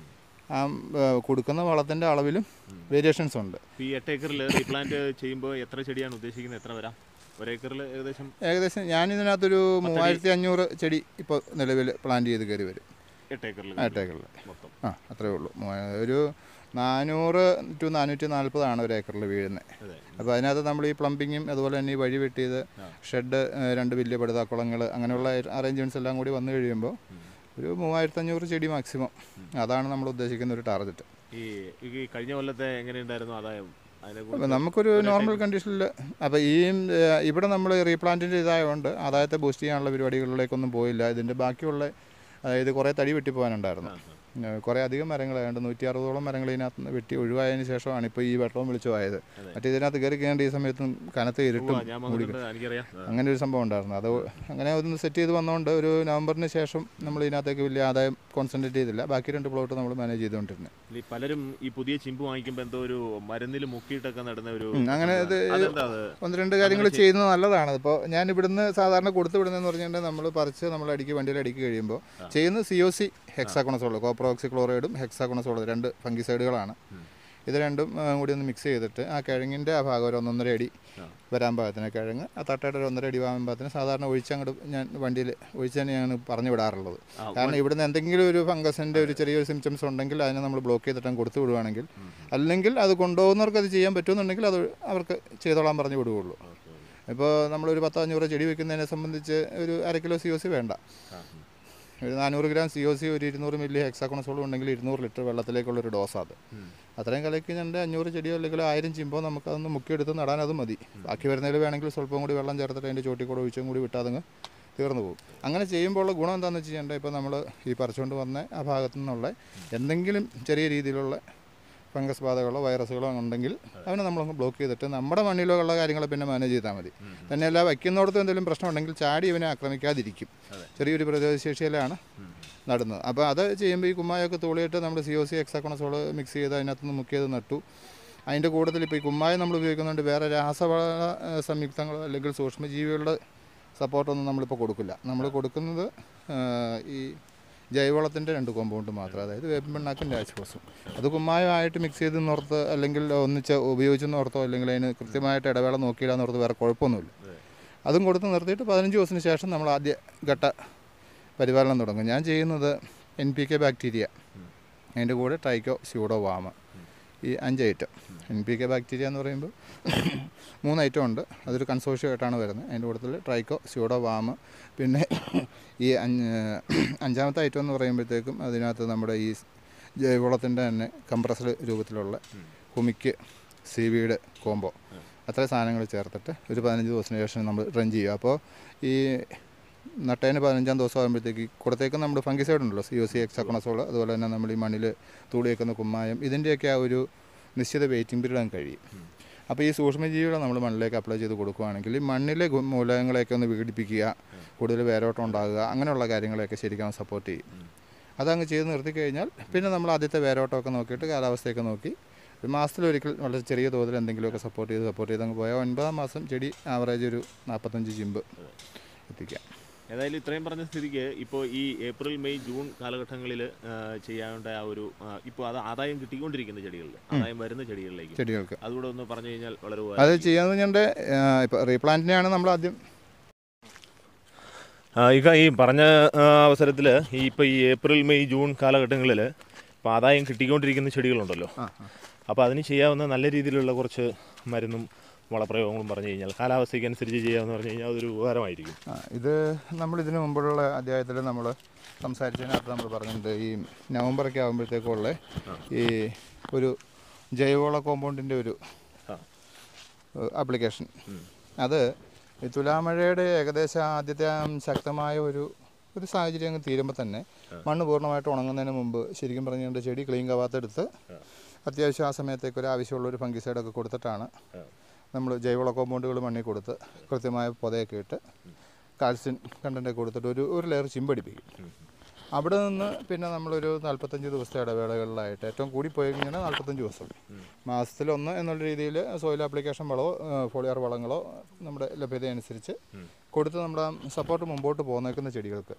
ആ ആ, കൊടുക്കുന്ന വളത്തിൻ്റെ അളവിലും വേരിയേഷൻസ് ഉണ്ട് ഇപ്പൊ ഈ എട്ട് ഏക്കറിൽ റീപ്ലാന്റ് ചെയ്യുമ്പോൾ എത്ര ചെടിയാണ് ഉദ്ദേശിക്കുന്നത് എത്ര വരാം ഒരേക്കറിൽ ഏകദേശം ഏകദേശം ഞാനിതിനകത്തൊരു മൂവായിരത്തി അഞ്ഞൂറ് ചെടി ഇപ്പോൾ നിലവിൽ പ്ലാൻ ചെയ്ത് കയറി വരും എട്ട് ഏക്കറിൽ ഏട്ടേക്കളിൽ മൊത്തം ആ അത്രേ ഉള്ളൂ മൂവ- ഒരു നാനൂറ് ടു നാനൂറ്റി നാൽപ്പതാണ് ഒരു ഏക്കറിൽ വീഴുന്നത് അതെ അപ്പോൾ അതിനകത്ത് നമ്മൾ ഈ പ്ലംബിങ്ങും അതുപോലെ തന്നെ ഈ വഴി വെട്ടിയത് ഷെഡ് രണ്ട് വലിയ പടുതാക്കുളങ്ങൾ അങ്ങനെയുള്ള അറേഞ്ച്മെൻറ്റ്സ് എല്ലാം കൂടി വന്നു കഴിയുമ്പോൾ ഒരു മൂവായിരത്തഞ്ഞൂറ് ചെടി മാക്സിമം അതാണ് നമ്മൾ ഉദ്ദേശിക്കുന്ന ഒരു ടാർഗറ്റ് ഈ ഈ കഴിഞ്ഞ കൊല്ലത്തെ എങ്ങനെയുണ്ടായിരുന്നു ആദായം അതിനെ അപ്പോൾ നമുക്കൊരു നോർമൽ കണ്ടീഷനിൽ അപ്പോൾ ഈ ഏഹ്, ഇവിടെ നമ്മൾ റീപ്ലാന്റിൻ്റെ ഇതായതുകൊണ്ട് ആദായത്തെ ബൂസ്റ്റ് ചെയ്യാനുള്ള പരിപാടികളിലേക്കൊന്നും പോയില്ല ഇതിൻ്റെ ബാക്കിയുള്ള അതായത് കുറേ തടി വെട്ടിപ്പോകാനുണ്ടായിരുന്നു ഏഹ്, കുറേ അധികം മരങ്ങളായതുകൊണ്ട് നൂറ്റി അറുപതോളം മരങ്ങൾ ഇതിനകത്ത് നിന്ന് വെട്ടി ഒഴിവായതിനു ശേഷമാണ് ഇപ്പോൾ ഈ വെട്ടവും വിളിച്ചു പോയത് മറ്റേ ഇതിനകത്ത് കയറി കയറേണ്ട ഈ സമയത്തും കനത്ത് ഇരുട്ടും ഞാൻ വന്നിട്ടുണ്ട് എനിക്കറിയാം ആ. അങ്ങനെ ഒരു സംഭവം ഉണ്ടായിരുന്നു അത് അങ്ങനെ ഒന്ന് സെറ്റ് ചെയ്ത് വന്നുകൊണ്ട് ഒരു നവംബറിന് ശേഷം നമ്മൾ ഇതിനകത്തേക്ക് വലിയ ആദായം കോൺസെൻട്രേറ്റ് ചെയ്തില്ല ബാക്കി രണ്ട് പ്ലോട്ട് നമ്മൾ മാനേജ് ചെയ്തുകൊണ്ടിരുന്നത് ഈ പലരും ഈ പുതിയ ചിമ്പ് വാങ്ങിക്കുമ്പോൾ എന്തോ ഒരു മരുന്നിൽ മുക്കിയിട്ടൊക്കെ നടന്ന ഒരു ഉം, അങ്ങനെ ഇത് അതെന്താ അത് ഒന്ന് രണ്ട് കാര്യങ്ങൾ ചെയ്യുന്നത് നല്ലതാണ് ഇപ്പോൾ ഞാൻ ഇവിടുന്ന് സാധാരണ കൊടുത്തു വിടുന്നതെന്ന് പറഞ്ഞിട്ടുണ്ടെങ്കിൽ നമ്മൾ പറിച്ച് നമ്മൾ അടിക്ക് വണ്ടിയിൽ അടിക്ക് കഴിയുമ്പോൾ ചെയ്യുന്നത് സി ഒ സി ഹെക്സാക്കോണസോൾ കോപ്രോക്സി ക്ലോറൈഡും ഹെക്സാക്കോണസോൾ രണ്ട് ഫംഗിസൈഡുകളാണ് ഇത് രണ്ടും ആ, കൂടി ഒന്ന് മിക്സ് ചെയ്തിട്ട് ആ കിഴങ്ങിൻ്റെ ആ ഭാഗം ഒരു ഒന്നൊന്നര അടി വരാൻ പാകത്തിന് കിഴങ്ങ് ആ തട്ടയുടെ ഒരു ഒന്നര അടി വാങ്ങാൻ പാകത്തിന് സാധാരണ ഒഴിച്ചങ്ങോട്ട് ഞാൻ വണ്ടിയിൽ ഒഴിച്ച് തന്നെയാണ് പറഞ്ഞു വിടാറുള്ളത് കാരണം ഇവിടുന്ന് എന്തെങ്കിലും ഒരു ഫംഗസിൻ്റെ ഒരു ചെറിയൊരു സിംറ്റംസ് ഉണ്ടെങ്കിൽ അതിനെ നമ്മൾ ബ്ലോക്ക് ചെയ്തിട്ട് അങ്ങ് കൊടുത്തു വിടുവാണെങ്കിൽ അല്ലെങ്കിൽ അത് കൊണ്ടുപോകുന്നവർക്ക് അത് ചെയ്യാൻ പറ്റുമെന്നുണ്ടെങ്കിൽ അത് അവർക്ക് ചെയ്തോളാൻ പറഞ്ഞു വിടുകയുള്ളൂ ഇപ്പോൾ നമ്മളൊരു പത്തോ അഞ്ഞൂറ് ചെടി വെക്കുന്നതിനെ സംബന്ധിച്ച് ഒരു അര കിലോ സി ഒ സി വേണ്ട ഒരു നാനൂറ് ഗ്രാം സി ഒ സി ഒരു ഇരുന്നൂറ് മില്ലി ഹെക്സാക്കോണസോളും ഉണ്ടെങ്കിൽ ഇരുന്നൂറ് ലിറ്റർ വെള്ളത്തിലേക്കുള്ളൊരു ഡോസ് അത് അത്രയും കലക്കി ഞണ്ട് അഞ്ഞൂറ് ചെടിയോ അല്ലെങ്കിൽ ആയിരം ചിമ്പോ നമുക്ക് അതൊന്ന് മുക്കിയെടുത്ത് നടാൻ അത് മതി ബാക്കി വരുന്നതിൽ വേണമെങ്കിൽ സ്വല്പം കൂടി വെള്ളം ചേർത്തിട്ട് അതിൻ്റെ ചോട്ടിൽ കൂടെ ഒഴിച്ചും കൂടി വിട്ടാതങ്ങ് തീർന്നു പോകും അങ്ങനെ ചെയ്യുമ്പോൾ ഉള്ള ഗുണം എന്താണെന്ന് വെച്ച് കഴിഞ്ഞാൽ ഇപ്പോൾ നമ്മൾ ഈ പറിച്ചുകൊണ്ട് വന്ന ആ ഭാഗത്തു നിന്നുള്ള എന്തെങ്കിലും ചെറിയ രീതിയിലുള്ള ഫംഗസ് ബാധകളോ വൈറസുകളോ ഉണ്ടെങ്കിൽ അവനെ നമ്മളൊന്ന് ബ്ലോക്ക് ചെയ്തിട്ട് നമ്മുടെ മണ്ണിലോ ഉള്ള കാര്യങ്ങൾ പിന്നെ മാനേജ് ചെയ്താൽ മതി തന്നെയല്ല വയ്ക്കുന്നിടത്ത് എന്തെങ്കിലും പ്രശ്നം ഉണ്ടെങ്കിൽ ചാടി ഇവനെ ആക്രമിക്കാതിരിക്കും ചെറിയൊരു പ്രതിരോധശേഷിയിലാണ് നടുന്നത് അപ്പോൾ അത് ചെയ്യുമ്പോൾ ഈ കുമ്മായൊക്കെ തൂളിയിട്ട് നമ്മൾ C O C hexaconazole mix ചെയ്ത് അതിനകത്തുനിന്ന് മുക്കിയത് നട്ടു അതിൻ്റെ കൂട്ടത്തിൽ ഇപ്പോൾ ഈ കുമ്മായം നമ്മൾ ഉപയോഗിക്കുന്നുണ്ട് വേറെ രാസവള ഏഹ്, സംയുക്തങ്ങളോ അല്ലെങ്കിൽ സൂക്ഷ്മജീവികളുടെ സപ്പോർട്ടൊന്നും നമ്മളിപ്പോൾ കൊടുക്കില്ല നമ്മൾ കൊടുക്കുന്നത് ഏഹ്, ഈ ജൈവവളത്തിൻ്റെ രണ്ട് കോമ്പൗണ്ട് മാത്രം അതായത് വേപ്പിൻ പിണ്ണാക്കും രാജ്ഫോസും അത് കുമ്മായമായിട്ട് മിക്സ് ചെയ്ത് നോർത്ത് അല്ലെങ്കിൽ ഒന്നിച്ച് ഉപയോഗിച്ച് നോർത്തോ അല്ലെങ്കിൽ അതിന് കൃത്യമായിട്ട് ഇടവേള നോക്കിയിടാന്ന് ഓർത്ത് വേറെ കുഴപ്പമൊന്നുമില്ല അതും കൊടുത്ത് നിർത്തിയിട്ട് പതിനഞ്ച് ദിവസത്തിന് ശേഷം നമ്മൾ ആദ്യ ഘട്ട പരിപാലനം തുടങ്ങും ഞാൻ ചെയ്യുന്നത് എൻ പി കെ ബാക്ടീരിയ അതിൻ്റെ കൂടെ ടൈക്കോ സ്യൂഡോ വാമ ഈ അഞ്ച് item N P K bacteria എന്ന് പറയുമ്പോൾ മൂന്ന് ഐറ്റം ഉണ്ട് അതൊരു കൺസോഷ്യം ആയിട്ടാണ് വരുന്നത് അതിൻ്റെ കൂട്ടത്തിൽ ട്രൈക്കോ സ്യൂഡോ വാമ പിന്നെ ഈ അഞ്ച് അഞ്ചാമത്തെ ഐറ്റം എന്ന് പറയുമ്പോഴത്തേക്കും അതിനകത്ത് നമ്മുടെ ഈ ജൈവവളത്തിൻ്റെ തന്നെ കംപ്രസ്ഡ് രൂപത്തിലുള്ള കുമിക്ക് സീവീഡ് കോംബോ അത്ര സാധനങ്ങൾ ചേർത്തിട്ട് ഒരു പതിനഞ്ച് ദിവസത്തിന് ശേഷം നമ്മൾ റൺ ചെയ്യും അപ്പോൾ ഈ നട്ടതിന് പതിനഞ്ചാം ദിവസം ആകുമ്പോഴത്തേക്ക് കൊടുത്തേക്ക് നമ്മൾ ഫംഗിസൈഡ് ഉണ്ടല്ലോ സി ഒ സി എക്സാക്കണസോൾ അതുപോലെ തന്നെ നമ്മൾ ഈ മണ്ണിൽ തൂളി വെക്കുന്ന കുമ്മായം ഇതിൻ്റെയൊക്കെ ആ ഒരു നിശ്ചിത വെയിറ്റിംഗ് പീരീഡ് അങ്ങ് കഴിയും അപ്പോൾ ഈ സൂക്ഷ്മജീവികളെ നമ്മൾ മണ്ണിലേക്ക് അപ്ലൈ ചെയ്ത് കൊടുക്കുകയാണെങ്കിൽ ഈ മണ്ണിലെ ഗു- മൂലകങ്ങളെയൊക്കെ ഒന്ന് വിഘടിപ്പിക്കുക കൂടുതൽ വേരോട്ടം ഉണ്ടാകുക അങ്ങനെയുള്ള കാര്യങ്ങളെയൊക്കെ ശരിക്കും സപ്പോർട്ട് ചെയ്യും അതങ്ങ് ചെയ്ത് നിർത്തി കഴിഞ്ഞാൽ പിന്നെ നമ്മൾ ആദ്യത്തെ വേരോട്ടമൊക്കെ നോക്കിയിട്ട് കാലാവസ്ഥയൊക്കെ നോക്കി ഒരു മാസത്തിലൊരിക്കൽ വളരെ ചെറിയ തോതിൽ എന്തെങ്കിലുമൊക്കെ സപ്പോർട്ട് ചെയ്ത് സപ്പോർട്ട് ചെയ്ത് അങ്ങ് പോയാൽ ഒൻപതാം മാസം ചെടി ആവറേജ് ഒരു നാൽപ്പത്തഞ്ച് ചിമ്പ് എത്തിക്കാം ഏതായാലും ഇത്രയും പറഞ്ഞ സ്ഥിതിക്ക് ഇപ്പോൾ ഈ ഏപ്രിൽ മെയ് ജൂൺ കാലഘട്ടങ്ങളിൽ ചെയ്യാനുള്ള ആ ഒരു ഇപ്പോൾ അത് ആദായം കിട്ടിക്കൊണ്ടിരിക്കുന്ന ചെടികളിൽ ആദായം വരുന്ന ചെടികളിലേക്ക് ചെടികൾക്ക് അതുകൂടെ ഒന്ന് പറഞ്ഞു കഴിഞ്ഞാൽ വളരെ അത് ഉപകാരം ചെയ്യാന്ന് ഞണ്ട് ഇപ്പോൾ റീപ്ലാന്റിനെയാണ് നമ്മൾ ആദ്യം ഇక ഈ പറഞ്ഞ അവസരത്തിൽ ഈ ഇപ്പോൾ ഈ ഏപ്രിൽ മെയ് ജൂൺ കാലഘട്ടങ്ങളിൽ ഇപ്പോൾ ആദായം കിട്ടിക്കൊണ്ടിരിക്കുന്ന ചെടികളുണ്ടല്ലോ അപ്പോൾ അതിന് ചെയ്യാവുന്ന നല്ല രീതിയിലുള്ള കുറച്ച് മരുന്നും വളപ്രയോഗങ്ങളും പറഞ്ഞു കഴിഞ്ഞാൽ കാലാവസ്ഥയ്ക്ക് അനുസരിച്ച് ചെയ്യാമെന്ന് പറഞ്ഞു കഴിഞ്ഞാൽ അതൊരു ഉപകാരമായിരിക്കും ആ, ഇത് നമ്മൾ ഇതിന് മുമ്പുള്ള അധ്യായത്തിൽ നമ്മൾ സംസാരിച്ചതിനകത്ത് നമ്മൾ പറഞ്ഞിട്ടുണ്ട് ഈ നവംബറൊക്കെ ആകുമ്പോഴത്തേക്കുള്ള ഈ ഒരു ജൈവവള കോമ്പൗണ്ടിൻ്റെ ഒരു ആ. ആപ്ലിക്കേഷൻ അത് ഈ തുലാമഴയുടെ ഏകദേശം ആദ്യത്തെ ആ ശക്തമായ ഒരു ഒരു സാഹചര്യം അങ്ങ് തീരുമ്പോൾ തന്നെ മണ്ണ് പൂർണ്ണമായിട്ട് ഉണങ്ങുന്നതിന് മുമ്പ് ശരിക്കും പറഞ്ഞുകൊണ്ട് ചെടി ക്ലീൻ കവാത്തെടുത്ത് അത്യാവശ്യം ആ സമയത്തേക്ക് ഒരു ആവശ്യമുള്ള ഒരു ഫംഗിസൈഡൊക്കെ കൊടുത്തിട്ടാണ് നമ്മൾ ജൈവവള കോമ്പൗണ്ടുകൾ മണ്ണിൽ കൊടുത്ത് കൃത്യമായ പൊതയൊക്കെ ഇട്ട് കാൽസ്യം കണ്ടൻ്റ് കൊടുത്തിട്ട് ഒരു ഒരു ലെയർ ചിമ്പടിപ്പിക്കും അവിടെ നിന്ന് പിന്നെ നമ്മളൊരു നാൽപ്പത്തഞ്ച് ദിവസത്തെ ഇടവേളകളിലായിട്ട് ഏറ്റവും കൂടി പോയി കഴിഞ്ഞാൽ നാൽപ്പത്തഞ്ച് ദിവസം മാസത്തിലൊന്ന് എന്നുള്ള രീതിയിൽ സോയിൽ ആപ്ലിക്കേഷൻ വളമോ ഫോളിയർ വളങ്ങളോ നമ്മുടെ ലഭ്യത അനുസരിച്ച് കൊടുത്ത് നമ്മുടെ സപ്പോർട്ട് മുമ്പോട്ട് പോന്നേക്കുന്ന ചെടികൾക്ക്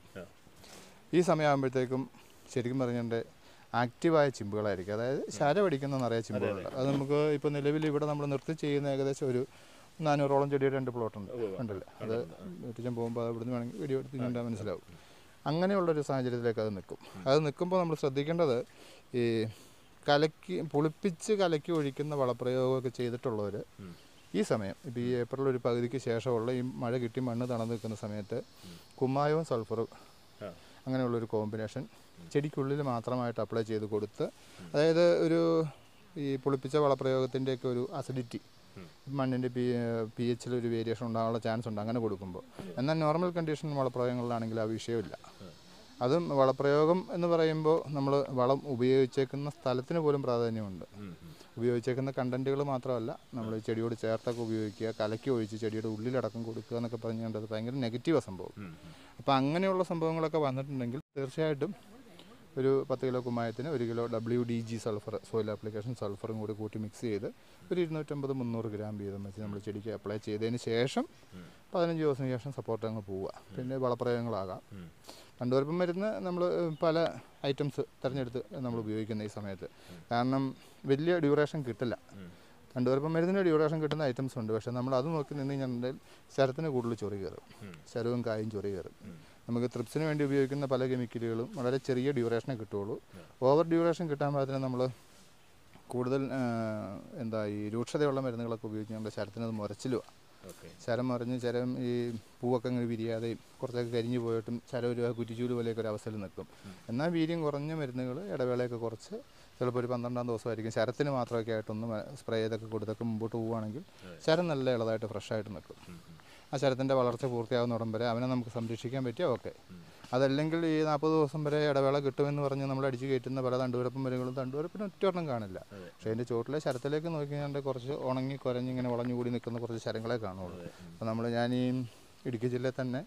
ഈ സമയമാകുമ്പോഴത്തേക്കും ശരിക്കും പറഞ്ഞിട്ട് ആക്റ്റീവായ ചിമ്പുകളായിരിക്കും അതായത് ശരവടിക്കുന്ന നിറയെ ചിമ്പുകളുണ്ട് അത് നമുക്ക് ഇപ്പോൾ നിലവിൽ ഇവിടെ നമ്മൾ നിർത്തി ചെയ്യുന്ന ഏകദേശം ഒരു നാനൂറോളം ചെടിയുടെ രണ്ട് പ്ലോട്ടുണ്ട് ഉണ്ടല്ലേ അത് വെട്ടിച്ചാൻ പോകുമ്പോൾ അത് ഇവിടുന്ന് വേണമെങ്കിൽ വീഡിയോ എടുത്ത് കണ്ടാൽ മനസ്സിലാവും അങ്ങനെയുള്ളൊരു സാഹചര്യത്തിലേക്ക് അത് നിൽക്കും അത് നിൽക്കുമ്പോൾ നമ്മൾ ശ്രദ്ധിക്കേണ്ടത് ഈ കലക്കി പുളിപ്പിച്ച് കലക്കി ഒഴിക്കുന്ന വളപ്രയോഗമൊക്കെ ചെയ്തിട്ടുള്ളവർ ഈ സമയം ഇപ്പോൾ ഈ ഏപ്രിൽ ഒരു പകുതിക്ക് ശേഷമുള്ള ഈ മഴ കിട്ടി മണ്ണ് തണർന്നു നിൽക്കുന്ന സമയത്ത് കുമ്മായവും സൾഫറും അങ്ങനെയുള്ളൊരു കോമ്പിനേഷൻ ചെടിക്കുള്ളിൽ മാത്രമായിട്ട് അപ്ലൈ ചെയ്ത് കൊടുത്ത് അതായത് ഒരു ഈ പുളിപ്പിച്ച വളപ്രയോഗത്തിൻ്റെയൊക്കെ ഒരു അസിഡിറ്റി മണ്ണിൻ്റെ പി പി എച്ചിൽ ഒരു വേരിയേഷൻ ഉണ്ടാകാനുള്ള ചാൻസ് ഉണ്ട് അങ്ങനെ കൊടുക്കുമ്പോൾ എന്നാൽ നോർമൽ കണ്ടീഷൻ വളപ്രയോഗങ്ങളിലാണെങ്കിൽ ആ വിഷയമില്ല അതും വളപ്രയോഗം എന്ന് പറയുമ്പോൾ നമ്മൾ വളം ഉപയോഗിച്ചേക്കുന്ന സ്ഥലത്തിന് പോലും പ്രാധാന്യമുണ്ട് ഉപയോഗിച്ചേക്കുന്ന കണ്ടൻറ്റുകൾ മാത്രമല്ല നമ്മൾ ചെടിയോട് ചേർത്തൊക്കെ ഉപയോഗിക്കുക കലക്കി ഒഴിച്ച് ചെടിയുടെ ഉള്ളിലടക്കം കൊടുക്കുക എന്നൊക്കെ പറഞ്ഞുകൊണ്ട് അത് ഭയങ്കര നെഗറ്റീവ് സംഭവം അപ്പോൾ അങ്ങനെയുള്ള സംഭവങ്ങളൊക്കെ വന്നിട്ടുണ്ടെങ്കിൽ തീർച്ചയായിട്ടും ഒരു പത്ത് കിലോ കുമ്മായത്തിന് ഒരു kilo W D G sulphur soil application സൾഫറും കൂടി കൂട്ടി മിക്സ് ചെയ്ത് ഒരു ഇരുന്നൂറ്റമ്പത് മുന്നൂറ് ഗ്രാം വീതം വെച്ച് നമ്മൾ ചെടിക്ക് അപ്ലൈ ചെയ്തതിന് ശേഷം പതിനഞ്ച് ദിവസത്തിന് ശേഷം സപ്പോർട്ട് അങ്ങ് പോവുക പിന്നെ വളപ്രയോഗങ്ങളാകാം കണ്ടുവരപ്പം മരുന്ന് നമ്മൾ പല ഐറ്റംസ് തിരഞ്ഞെടുത്ത് നമ്മൾ ഉപയോഗിക്കുന്ന ഈ സമയത്ത് കാരണം വലിയ ഡ്യൂറേഷൻ കിട്ടില്ല കണ്ടുവരപ്പം മരുന്നിന് ഡ്യൂറേഷൻ കിട്ടുന്ന ഐറ്റംസ് ഉണ്ട് പക്ഷേ നമ്മൾ അത് നോക്കി നിന്ന് കഴിഞ്ഞാൽ ശരത്തിന് കൂടുതൽ ചൊറി കയറും ശരവും കായും ചൊറി കയറും നമുക്ക് ത്രിപ്സിന് വേണ്ടി ഉപയോഗിക്കുന്ന പല കെമിക്കലുകളും വളരെ ചെറിയ ഡ്യൂറേഷനെ കിട്ടുള്ളൂ ഓവർ ഡ്യൂറേഷൻ കിട്ടാൻ പാകത്തിന് നമ്മൾ കൂടുതൽ ആ, എന്താ ഈ രൂക്ഷതയുള്ള മരുന്നുകളൊക്കെ ഉപയോഗിക്കുന്നുണ്ട് ശരത്തിന് അത് മുരച്ചിലുക ഓക്കെ ശരം മറിഞ്ഞ് ശരം ഈ പൂവൊക്കെ അങ്ങ് വിരിയാതെയും കുറച്ചൊക്കെ കരിഞ്ഞു പോയിട്ടും ശരം ഒരു കുറ്റിച്ചൂല് പോലെയൊക്കെ ഒരു അവസ്ഥയിൽ നിൽക്കും എന്നാൽ വീര്യം കുറഞ്ഞ മരുന്നുകൾ ഇടവേളയൊക്കെ കുറച്ച് ചിലപ്പോൾ ഒരു പന്ത്രണ്ടാം ദിവസമായിരിക്കും ശരത്തിന് മാത്രമൊക്കെ ആയിട്ടൊന്ന് സ്പ്രേ ചെയ്തൊക്കെ കൊടുത്തൊക്കെ മുമ്പോട്ട് പോവുകയാണെങ്കിൽ ശരം നല്ല ഇളതായിട്ട് ഫ്രഷായിട്ട് നിൽക്കും ആ ശരത്തിൻ്റെ വളർച്ച പൂർത്തിയാകുന്ന ഉടൻ വരെ അവനെ നമുക്ക് സംരക്ഷിക്കാൻ പറ്റിയാൽ ഓക്കെ അതല്ലെങ്കിൽ ഈ നാൽപ്പത് ദിവസം വരെ ഇടവേള കിട്ടുമെന്ന് പറഞ്ഞ് നമ്മൾ അടിച്ചു കയറ്റുന്ന പല തണ്ടുവരപ്പും വരകളും തണ്ടുവരപ്പിന് ഒറ്റയൊരെണ്ണം കാണില്ല പക്ഷേ അതിൻ്റെ ചോട്ടിലെ ശരത്തിലേക്ക് നോക്കിയാണ്ട് കുറച്ച് ഉണങ്ങി കുരഞ്ഞ് ഇങ്ങനെ വളഞ്ഞുകൂടി നിൽക്കുന്ന കുറച്ച് ശരങ്ങളെ കാണുള്ളൂ അപ്പോൾ നമ്മൾ ഞാൻ ഈ ഇടുക്കി ജില്ലയിൽ തന്നെ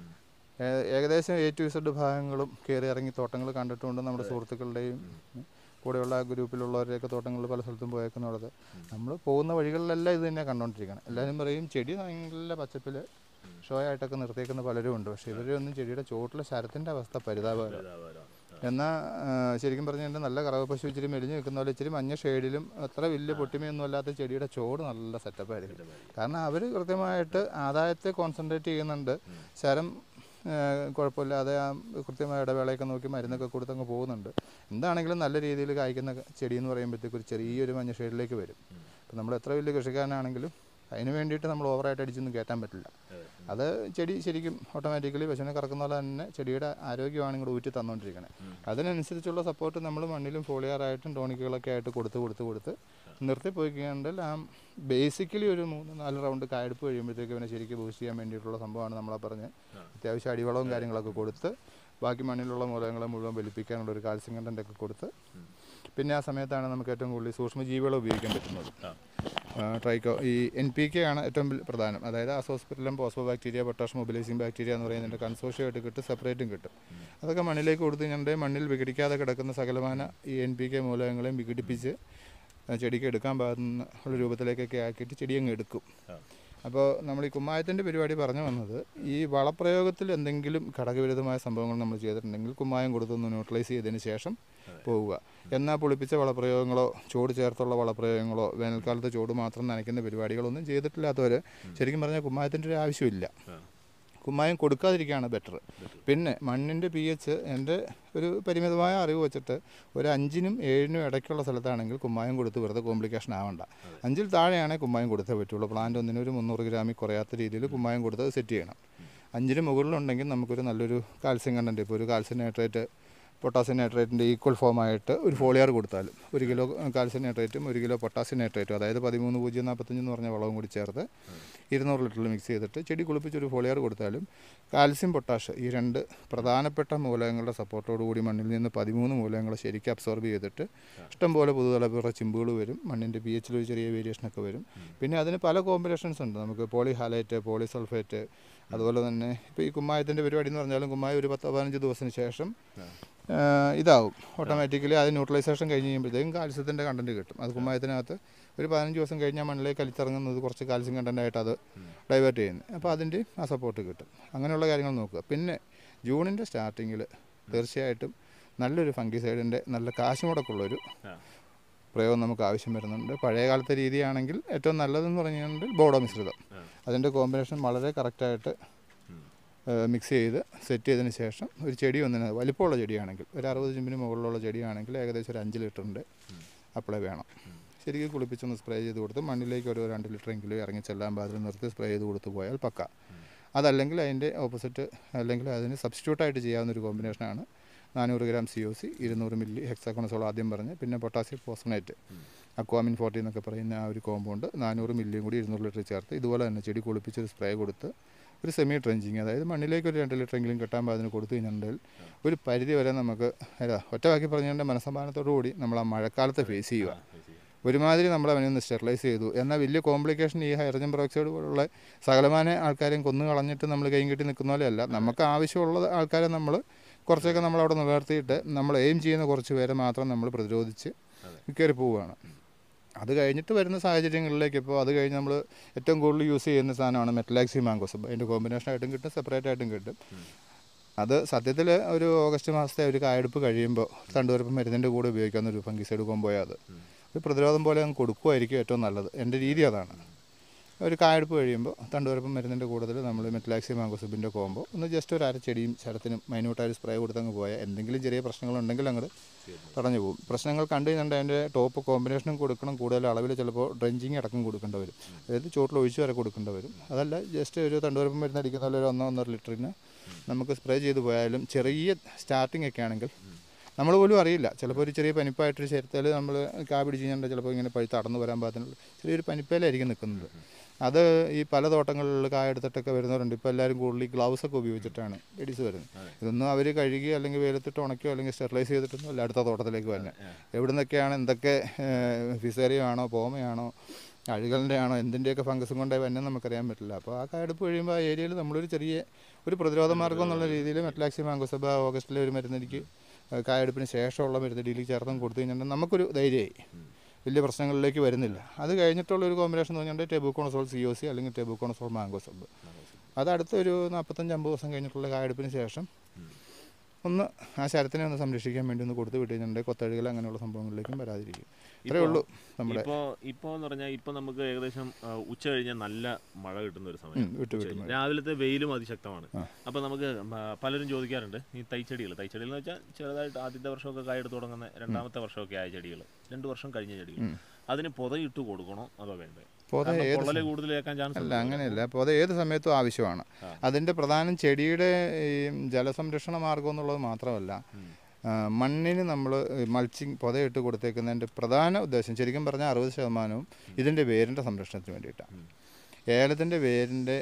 ഏ- ഏകദേശം എ ടു ഇസഡ് ഭാഗങ്ങളും കയറി ഇറങ്ങി തോട്ടങ്ങൾ കണ്ടിട്ടുണ്ട് നമ്മുടെ സുഹൃത്തുക്കളുടെയും കൂടെയുള്ള ഗ്രൂപ്പിലുള്ളവരുടെയൊക്കെ തോട്ടങ്ങളിൽ പല സ്ഥലത്തും പോയേക്കുന്നുള്ളത് നമ്മൾ പോകുന്ന വഴികളിലെല്ലാം ഇത് തന്നെ കണ്ടുകൊണ്ടിരിക്കണം എല്ലാവരും പറയും ചെടി നല്ല പച്ചപ്പിൽ ഷോ ആയിട്ടൊക്കെ നിർത്തിയേക്കുന്ന പലരും ഉണ്ട് പക്ഷേ ഇവരൊന്നും ചെടിയുടെ ചോട്ടിലെ ശരത്തിൻ്റെ അവസ്ഥ പരിതാപകരം എന്നാൽ ശരിക്കും പറഞ്ഞു കഴിഞ്ഞാൽ നല്ല കറവ പശു ഇച്ചിരി മെലിഞ്ഞ് നിൽക്കുന്ന പോലെ ഇച്ചിരി മഞ്ഞ ഷെയ്ഡിലും അത്ര വലിയ പൊട്ടിമയൊന്നും അല്ലാത്ത ചെടിയുടെ ചോട് നല്ല സെറ്റപ്പായിരിക്കും കാരണം അവർ കൃത്യമായിട്ട് ആദായത്തെ കോൺസെൻട്രേറ്റ് ചെയ്യുന്നുണ്ട് ശരം ഏഹ്, കുഴപ്പമില്ലാതെ ആ കൃത്യമായ ഇടവേളയൊക്കെ നോക്കി മരുന്നൊക്കെ കൊടുത്ത് അങ്ങ് പോകുന്നുണ്ട് എന്താണെങ്കിലും നല്ല രീതിയിൽ കായ്ക്കുന്ന ചെടി എന്ന് പറയുമ്പോഴത്തേക്ക് ഒരു ചെറിയൊരു മഞ്ഞ ഷെയ്ഡിലേക്ക് വരും അപ്പം നമ്മൾ എത്ര വലിയ കൃഷിക്കാരനാണെങ്കിലും അതിന് വേണ്ടിയിട്ട് നമ്മൾ ഓവറായിട്ട് അടിച്ചൊന്നും കയറ്റാൻ പറ്റില്ല അത് ചെടി ശരിക്കും ഓട്ടോമാറ്റിക്കലി പശുവിനെ കറക്കുന്ന പോലെ തന്നെ ചെടിയുടെ ആരോഗ്യമാണ് ഇങ്ങോട്ട് ഊറ്റി തന്നുകൊണ്ടിരിക്കുന്നത് അതിനനുസരിച്ചുള്ള സപ്പോർട്ട് നമ്മൾ മണ്ണിലും ഫോളിയറായിട്ടും ടോണിക്കുകളൊക്കെ ആയിട്ട് കൊടുത്ത് കൊടുത്ത് കൊടുത്ത് നിർത്തി പോയി കഴിഞ്ഞാൽ ആ ബേസിക്കലി ഒരു മൂന്ന് നാല് റൗണ്ട് കായെടുപ്പ് കഴിയുമ്പോഴത്തേക്ക് ഇവനെ ശരിക്കും ബൂസ്റ്റ് ചെയ്യാൻ വേണ്ടിയിട്ടുള്ള സംഭവമാണ് നമ്മളാ പറഞ്ഞ് അത്യാവശ്യം അടിവളവും കാര്യങ്ങളൊക്കെ കൊടുത്ത് ബാക്കി മണ്ണിലുള്ള മൂലകങ്ങളെ മുഴുവൻ വലിപ്പിക്കാനുള്ള ഒരു കാൽസ്യം കണ്ടൻ്റ് ഒക്കെ കൊടുത്ത് പിന്നെ ആ സമയത്താണ് നമുക്ക് ഏറ്റവും കൂടുതൽ സൂക്ഷ്മജീവികളെ ഉപയോഗിക്കാൻ പറ്റുന്നത് ട്രൈക്കോ ഈ എൻ പി കെ ആണ് ഏറ്റവും വൽ- പ്രധാനം അതായത് azospirillum phospho bacteria potash mobilising bacteria എന്ന് പറയുന്നതിൻ്റെ കൺസോഷ്യമായിട്ട് കിട്ടും സെപ്പറേറ്റും കിട്ടും അതൊക്കെ മണ്ണിലേക്ക് കൊടുത്ത് കഴിഞ്ഞാൽ മണ്ണിൽ വിഘടിക്കാതെ കിടക്കുന്ന സകലമാന ഈ എൻ പി കെ മൂലകങ്ങളെയും വിഘടിപ്പിച്ച് ആ ചെടിക്ക് എടുക്കാൻ പാകുന്ന ഉള്ള രൂപത്തിലേക്കൊക്കെ ആക്കിയിട്ട് ചെടി അങ്ങ് എടുക്കും അപ്പോൾ നമ്മൾ ഈ കുമ്മായത്തിൻ്റെ പരിപാടി പറഞ്ഞു വന്നത് ഈ വളപ്രയോഗത്തിൽ എന്തെങ്കിലും ഘടകവിരുദ്ധമായ സംഭവങ്ങൾ നമ്മൾ ചെയ്തിട്ടുണ്ടെങ്കിൽ കുമ്മായം കൊടുത്തൊന്ന് ന്യൂട്രലൈസ് ചെയ്തതിന് ശേഷം പോവുക എന്നാൽ പുളിപ്പിച്ച വളപ്രയോഗങ്ങളോ ചൂട് ചേർത്തുള്ള വളപ്രയോഗങ്ങളോ വേനൽക്കാലത്ത് ചൂട് മാത്രം നനയ്ക്കുന്ന പരിപാടികളൊന്നും ചെയ്തിട്ടില്ലാത്തവർ ശരിക്കും പറഞ്ഞാൽ കുമ്മായത്തിൻ്റെ ഒരു ആവശ്യമില്ല കുമ്മായം കൊടുക്കാതിരിക്കുകയാണ് ബെറ്റർ പിന്നെ മണ്ണിൻ്റെ പി എച്ച് എൻ്റെ ഒരു പരിമിതമായ അറിവ് വെച്ചിട്ട് ഒരു അഞ്ചിനും ഏഴിനും ഇടയ്ക്കുള്ള സ്ഥലത്താണെങ്കിൽ കുമ്മായം കൊടുത്ത് വെറുതെ കോംപ്ലിക്കേഷൻ ആവണ്ട അഞ്ചിൽ താഴെയാണെങ്കിൽ കുമ്മായം കൊടുത്തേ പറ്റുള്ളൂ പ്ലാന്റ് ഒന്നിന് ഒരു മുന്നൂറ് ഗ്രാമിൽ കുറയാത്ത രീതിയിൽ കുമ്മായം കൊടുത്ത് സെറ്റ് ചെയ്യണം അഞ്ചിന് മുകളിലുണ്ടെങ്കിൽ നമുക്കൊരു നല്ലൊരു കാൽസ്യം കണ്ടൻറ്റ് ഇപ്പോൾ ഒരു കാൽസ്യം നൈട്രേറ്റ് പൊട്ടാസ്യം നൈട്രേറ്റിൻ്റെ ഈക്വൽ ഫോമായിട്ട് ഒരു ഫോളിയർ കൊടുത്താലും ഒരു കിലോ കാൽസ്യം നൈട്രേറ്റും ഒരു കിലോ പൊട്ടാസ്യം നൈട്രേറ്റും അതായത് പതിമൂന്ന് പൂജ്യം നാൽപ്പത്തഞ്ച് എന്ന് പറഞ്ഞ വളവും കൂടി ചേർത്ത് ഇരുന്നൂറ് ലിറ്ററിൽ മിക്സ് ചെയ്തിട്ട് ചെടി കുളിപ്പിച്ച് ഒരു ഫോളിയർ കൊടുത്താലും കാൽസ്യം പൊട്ടാഷ് ഈ രണ്ട് പ്രധാനപ്പെട്ട മൂലകങ്ങളുടെ സപ്പോർട്ടോടു കൂടി മണ്ണിൽ നിന്ന് പതിമൂന്ന് മൂലകങ്ങൾ ശരിക്കും അബ്സോർബ് ചെയ്തിട്ട് ഇഷ്ടംപോലെ പുതുതലപ്പുറ ചിമ്പുകൾ വരും മണ്ണിൻ്റെ പി എച്ചിൽ ഒരു ചെറിയ വേരിയേഷനൊക്കെ വരും പിന്നെ അതിന് പല കോമ്പിനേഷൻസ് ഉണ്ട് നമുക്ക് പോളി ഹാലൈറ്റ് പോളി സൾഫേറ്റ് അതുപോലെ തന്നെ ഇപ്പോൾ ഈ കുമ്മായത്തിൻ്റെ പരിപാടി എന്ന് പറഞ്ഞാലും കുമ്മായം ഒരു പത്തോ പതിനഞ്ച് ദിവസത്തിന് ശേഷം ആ, ഇതാവും ഓട്ടോമാറ്റിക്കലി അത് ന്യൂട്രലൈസേഷൻ കഴിഞ്ഞ് കഴിയുമ്പോഴത്തേക്കും കാൽസ്യത്തിൻ്റെ കണ്ടൻറ്റ് കിട്ടും അത് കുമ്മായത്തിനകത്ത് ഒരു പതിനഞ്ച് ദിവസം കഴിഞ്ഞാൽ മണ്ണിലേക്ക് അലിച്ചിറങ്ങുന്നത് കുറച്ച് കാൽസ്യം കണ്ടൻ്റായിട്ട് അത് ഡൈവേർട്ട് ചെയ്യുന്നത് അപ്പോൾ അതിൻ്റെ ആ സപ്പോർട്ട് കിട്ടും അങ്ങനെയുള്ള കാര്യങ്ങൾ നോക്കുക പിന്നെ ജൂണിൻ്റെ സ്റ്റാർട്ടിങ്ങിൽ തീർച്ചയായിട്ടും നല്ലൊരു ഫംഗിസൈഡിൻ്റെ നല്ല കാശ് മുടക്കുള്ളൊരു പ്രയോഗം നമുക്ക് ആവശ്യം വരുന്നുണ്ട് പഴയ കാലത്തെ രീതിയാണെങ്കിൽ ഏറ്റവും നല്ലതെന്ന് പറഞ്ഞുകൊണ്ട് ബോഡോ മിശ്രിതം അതിൻ്റെ കോമ്പിനേഷൻ വളരെ കറക്റ്റായിട്ട് മിക്സ് ചെയ്ത് സെറ്റ് ചെയ്തതിന് ശേഷം ഒരു ചെടി ഒന്നിന് വലിപ്പമുള്ള ചെടിയാണെങ്കിൽ ഒരു അറുപത് ചിമ്പിന് മുകളിലുള്ള ചെടിയാണെങ്കിൽ ഏകദേശം ഒരു അഞ്ച് ലിറ്ററിൻ്റെ അപ്ലൈ വേണം ശരിക്കും കുളിപ്പിച്ചൊന്ന് സ്പ്രേ ചെയ്ത് കൊടുത്ത് മണ്ണിലേക്ക് ഒരു രണ്ട് ലിറ്ററെങ്കിലും ഇറങ്ങി ചെല്ലാൻ പാതിൽ നിർത്തി സ്പ്രേ ചെയ്ത് കൊടുത്ത് പോയാൽ പക്ക അതല്ലെങ്കിൽ അതിൻ്റെ ഓപ്പോസിറ്റ് അല്ലെങ്കിൽ അതിന് സബ്സ്റ്റിറ്റ്യൂട്ടായിട്ട് ചെയ്യാവുന്ന ഒരു കോമ്പിനേഷനാണ് നാനൂറ് ഗ്രാം സി ഒ സി ഇരുന്നൂറ് മില്ലി ഹെക്സാക്കോണസോൾ ആദ്യം പറഞ്ഞ് പിന്നെ പൊട്ടാസ്യം ഫോസ്ഫനേറ്റ് അക്വാമിൻ ഫോർട്ടി എന്നൊക്കെ പറയുന്ന ആ ഒരു കോമ്പൗണ്ട് നാനൂറ് മില്ലിയും കൂടി ഇരുന്നൂറ് ലിറ്റർ ചേർത്ത് ഇതുപോലെ തന്നെ ചെടി കുളിപ്പിച്ച് ഒരു സ്പ്രേ കൊടുത്ത് ഒരു സെമി ട്രെഞ്ചിങ് അതായത് മണ്ണിലേക്ക് ഒരു രണ്ട് ലിറ്ററെങ്കിലും കിട്ടാൻ പാതിന് കൊടുത്തു കഴിഞ്ഞിട്ടുണ്ടെങ്കിൽ ഒരു പരിധി വരെ നമുക്ക് അല്ല ഒറ്റ വാക്കി പറഞ്ഞുകൊണ്ട് മനസ്സമാനത്തോടു കൂടി നമ്മൾ ആ മഴക്കാലത്തെ ഫേസ് ചെയ്യുക ഒരുമാതിരി നമ്മൾ അവനെ ഒന്ന് സ്റ്റെറിലൈസ് ചെയ്തു എന്നാൽ വലിയ കോംപ്ലിക്കേഷൻ ഈ ഹൈഡ്രജൻ പെറോക്സൈഡ് പോലുള്ള സകലമാന ആൾക്കാരെയും കൊന്നു കളഞ്ഞിട്ട് നമ്മൾ കൈയും കെട്ടി നിൽക്കുന്ന പോലെയല്ല നമുക്ക് ആവശ്യമുള്ള ആൾക്കാരെ നമ്മൾ കുറച്ചൊക്കെ നമ്മൾ അവിടെ നിലനിർത്തിയിട്ട് നമ്മൾ എയിം ചെയ്യുന്ന കുറച്ച് പേരെ മാത്രം നമ്മൾ പ്രതിരോധിച്ച് കയറി പോവുകയാണ് അത് കഴിഞ്ഞിട്ട് വരുന്ന സാഹചര്യങ്ങളിലേക്ക് ഇപ്പോൾ അത് കഴിഞ്ഞ് നമ്മൾ ഏറ്റവും കൂടുതൽ യൂസ് ചെയ്യുന്ന സാധനമാണ് മെറ്റലാക്സി മാങ്കോസ് അതിൻ്റെ കോമ്പിനേഷൻ ആയിട്ടും കിട്ടും സെപ്പറേറ്റ് ആയിട്ടും കിട്ടും അത് സത്യത്തിൽ ഒരു ഓഗസ്റ്റ് മാസത്തെ ഒരു കായെടുപ്പ് കഴിയുമ്പോൾ തണ്ടുവരപ്പ് മരുന്നിൻ്റെ കൂടെ ഉപയോഗിക്കാവുന്ന ഒരു ഫംഗിസൈഡ് കോമ്പോയാ അത് ഒരു പ്രതിരോധം പോലെ അങ്ങ് കൊടുക്കുമായിരിക്കും ഏറ്റവും നല്ലത് എൻ്റെ രീതി അതാണ് ഒരു കായെടുപ്പ് കഴിയുമ്പോൾ തണ്ടുവരപ്പം മരുന്നിൻ്റെ കൂടുതൽ നമ്മൾ മെറ്റലാക്സി മാങ്കോസിബിൻ്റെ കോമ്പോ ഒന്ന് ജസ്റ്റ് ഒരു അരച്ചെടിയും ശരത്തിനും മൈന്യൂട്ടായ സ്പ്രേ കൊടുത്തങ്ങ് പോയാൽ എന്തെങ്കിലും ചെറിയ പ്രശ്നങ്ങളുണ്ടെങ്കിൽ അങ്ങോട്ട് തടഞ്ഞു പോകും പ്രശ്നങ്ങൾ കണ്ടു കഴിഞ്ഞാൽ അതിൻ്റെ ടോപ്പ് കോമ്പിനേഷനും കൊടുക്കണം കൂടുതൽ അളവിൽ ചിലപ്പോൾ ഡ്രഞ്ചിങ് അടക്കം കൊടുക്കേണ്ടി വരും അതായത് ചൂട്ടിൽ ഒഴിച്ച് വരെ കൊടുക്കേണ്ടി വരും അതല്ല ജസ്റ്റ് ഒരു തണ്ടുവരപ്പം മരുന്ന് അടിക്കുന്ന പോലെ ഒരു ഒന്നോ ഒന്നര ലിറ്ററിന് നമുക്ക് സ്പ്രേ ചെയ്ത് പോയാലും ചെറിയ സ്റ്റാർട്ടിംഗ് ഒക്കെ ആണെങ്കിൽ നമ്മൾ പോലും അറിയില്ല ചിലപ്പോൾ ഒരു ചെറിയ പനിപ്പായിട്ടൊരു ശരത്തിൽ നമ്മൾ കാ പിടിച്ച് കഴിഞ്ഞാൽ ചിലപ്പോൾ ഇങ്ങനെ പഴുത്ത് അടന്നു വരാൻ പാകത്തിനുള്ള ചെറിയൊരു പനിപ്പയിലായിരിക്കും നിൽക്കുന്നത് അത് ഈ പല തോട്ടങ്ങളിൽ കായ എടുത്തിട്ടൊക്കെ വരുന്നവരുണ്ട് ഇപ്പോൾ എല്ലാവരും കൂടുതൽ ഈ ഗ്ലൗസ് ഒക്കെ ഉപയോഗിച്ചിട്ടാണ് എഡിസ് വരുന്നത് ഇതൊന്നും അവർ കഴുകി അല്ലെങ്കിൽ വെയിലത്തിട്ട് ഉണക്കിയോ അല്ലെങ്കിൽ സ്റ്റെറിലൈസ് ചെയ്തിട്ടൊന്നും അല്ല അടുത്ത തോട്ടത്തിലേക്ക് വരുന്നത് എവിടെ നിന്നൊക്കെയാണ് എന്തൊക്കെ ഫിസേറിയാണോ പോമയാണോ അഴുകലിൻ്റെ ആണോ എന്തിൻ്റെയൊക്കെ ഫംഗസും കൊണ്ടേ വന്നെ നമുക്കറിയാൻ പറ്റില്ല അപ്പോൾ ആ കായെടുപ്പ് കഴിയുമ്പോൾ ആ ഏരിയയിൽ നമ്മളൊരു ചെറിയ ഒരു പ്രതിരോധ മാർഗം എന്നുള്ള രീതിയിൽ മെറ്റലാക്സി മാങ്കോസഭ ഓഗസ്റ്റിലെ ഒരു മരുന്നടിക്ക് കായെടുപ്പിന് ശേഷമുള്ള മരുന്നടിയിൽ ചേർത്തും കൊടുത്തു കഴിഞ്ഞാൽ നമുക്കൊരു ധൈര്യമായി വലിയ പ്രശ്നങ്ങളിലേക്ക് വരുന്നില്ല അത് കഴിഞ്ഞിട്ടുള്ള ഒരു കോമ്പിനേഷൻ എന്ന് പറഞ്ഞാൽ ടെബുക്കോണസോൾ സി ഒ സി അല്ലെങ്കിൽ ടെബുക്കോണസോൾ മാംഗോ സബ് അത് അടുത്തൊരു നാൽപ്പത്തഞ്ച് അമ്പത് ദിവസം കഴിഞ്ഞിട്ടുള്ള കായെടുപ്പിന് ശേഷം ഒന്ന് ആ ശരത്തിനെ ഒന്ന് സംരക്ഷിക്കാൻ വേണ്ടി ഒന്ന് കൊടുത്തു വിട്ട് കഴിഞ്ഞിട്ടുണ്ടെങ്കിൽ കൊത്തഴുകൽ അങ്ങനെയുള്ള സംഭവങ്ങളിലേക്കും വരാതിരിക്കും ഇത്രയേ ഉള്ളൂ നമ്മുടെ ഇപ്പോ ഇപ്പോ എന്ന് പറഞ്ഞാൽ ഇപ്പൊ നമുക്ക് ഏകദേശം ആ, ഉച്ച കഴിഞ്ഞാൽ നല്ല മഴ കിട്ടുന്ന ഒരു ഉം, സമയം വിട്ടു വിട്ടു ഉച്ച- രാവിലത്തെ വെയിലും അതിശക്തമാണ് അപ്പൊ നമുക്ക് ആ, പലരും ചോദിക്കാറുണ്ട് ഈ തൈച്ചെടികൾ തൈച്ചെടികൾ എന്ന് വെച്ചാൽ ചെറുതായിട്ട് ആദ്യത്തെ വർഷമൊക്കെ കായെടുത്ത് തുടങ്ങുന്ന രണ്ടാമത്തെ വർഷമൊക്കെ ആയ ചെടികൾ രണ്ട് വർഷം കഴിഞ്ഞ ചെടികൾ അതിന് പൊതയിട്ട് കൊടുക്കണോ അതോ വേണ്ടേ പൊത കാരണം ഏത് പൊള്ളല് കൂടുതൽ കേൾക്കാൻ ചാൻസ് അല്ല അങ്ങനെയല്ല അപ്പോൾ അത് ഏത് സമയത്തും ആവശ്യമാണ് അതിൻ്റെ പ്രധാനം ചെടിയുടെ ഈ ജലസംരക്ഷണ മാർഗം എന്നുള്ളത് മാത്രമല്ല ആ, മണ്ണിന് നമ്മൾ മൾച്ചിങ് പൊതയിട്ട് കൊടുത്തേക്കുന്നതിൻ്റെ പ്രധാന ഉദ്ദേശം ശരിക്കും പറഞ്ഞാൽ അറുപത് ശതമാനവും ഇതിൻ്റെ വേരിൻ്റെ സംരക്ഷണത്തിന് വേണ്ടിയിട്ടാണ് ഏലത്തിൻ്റെ വേരിൻ്റെ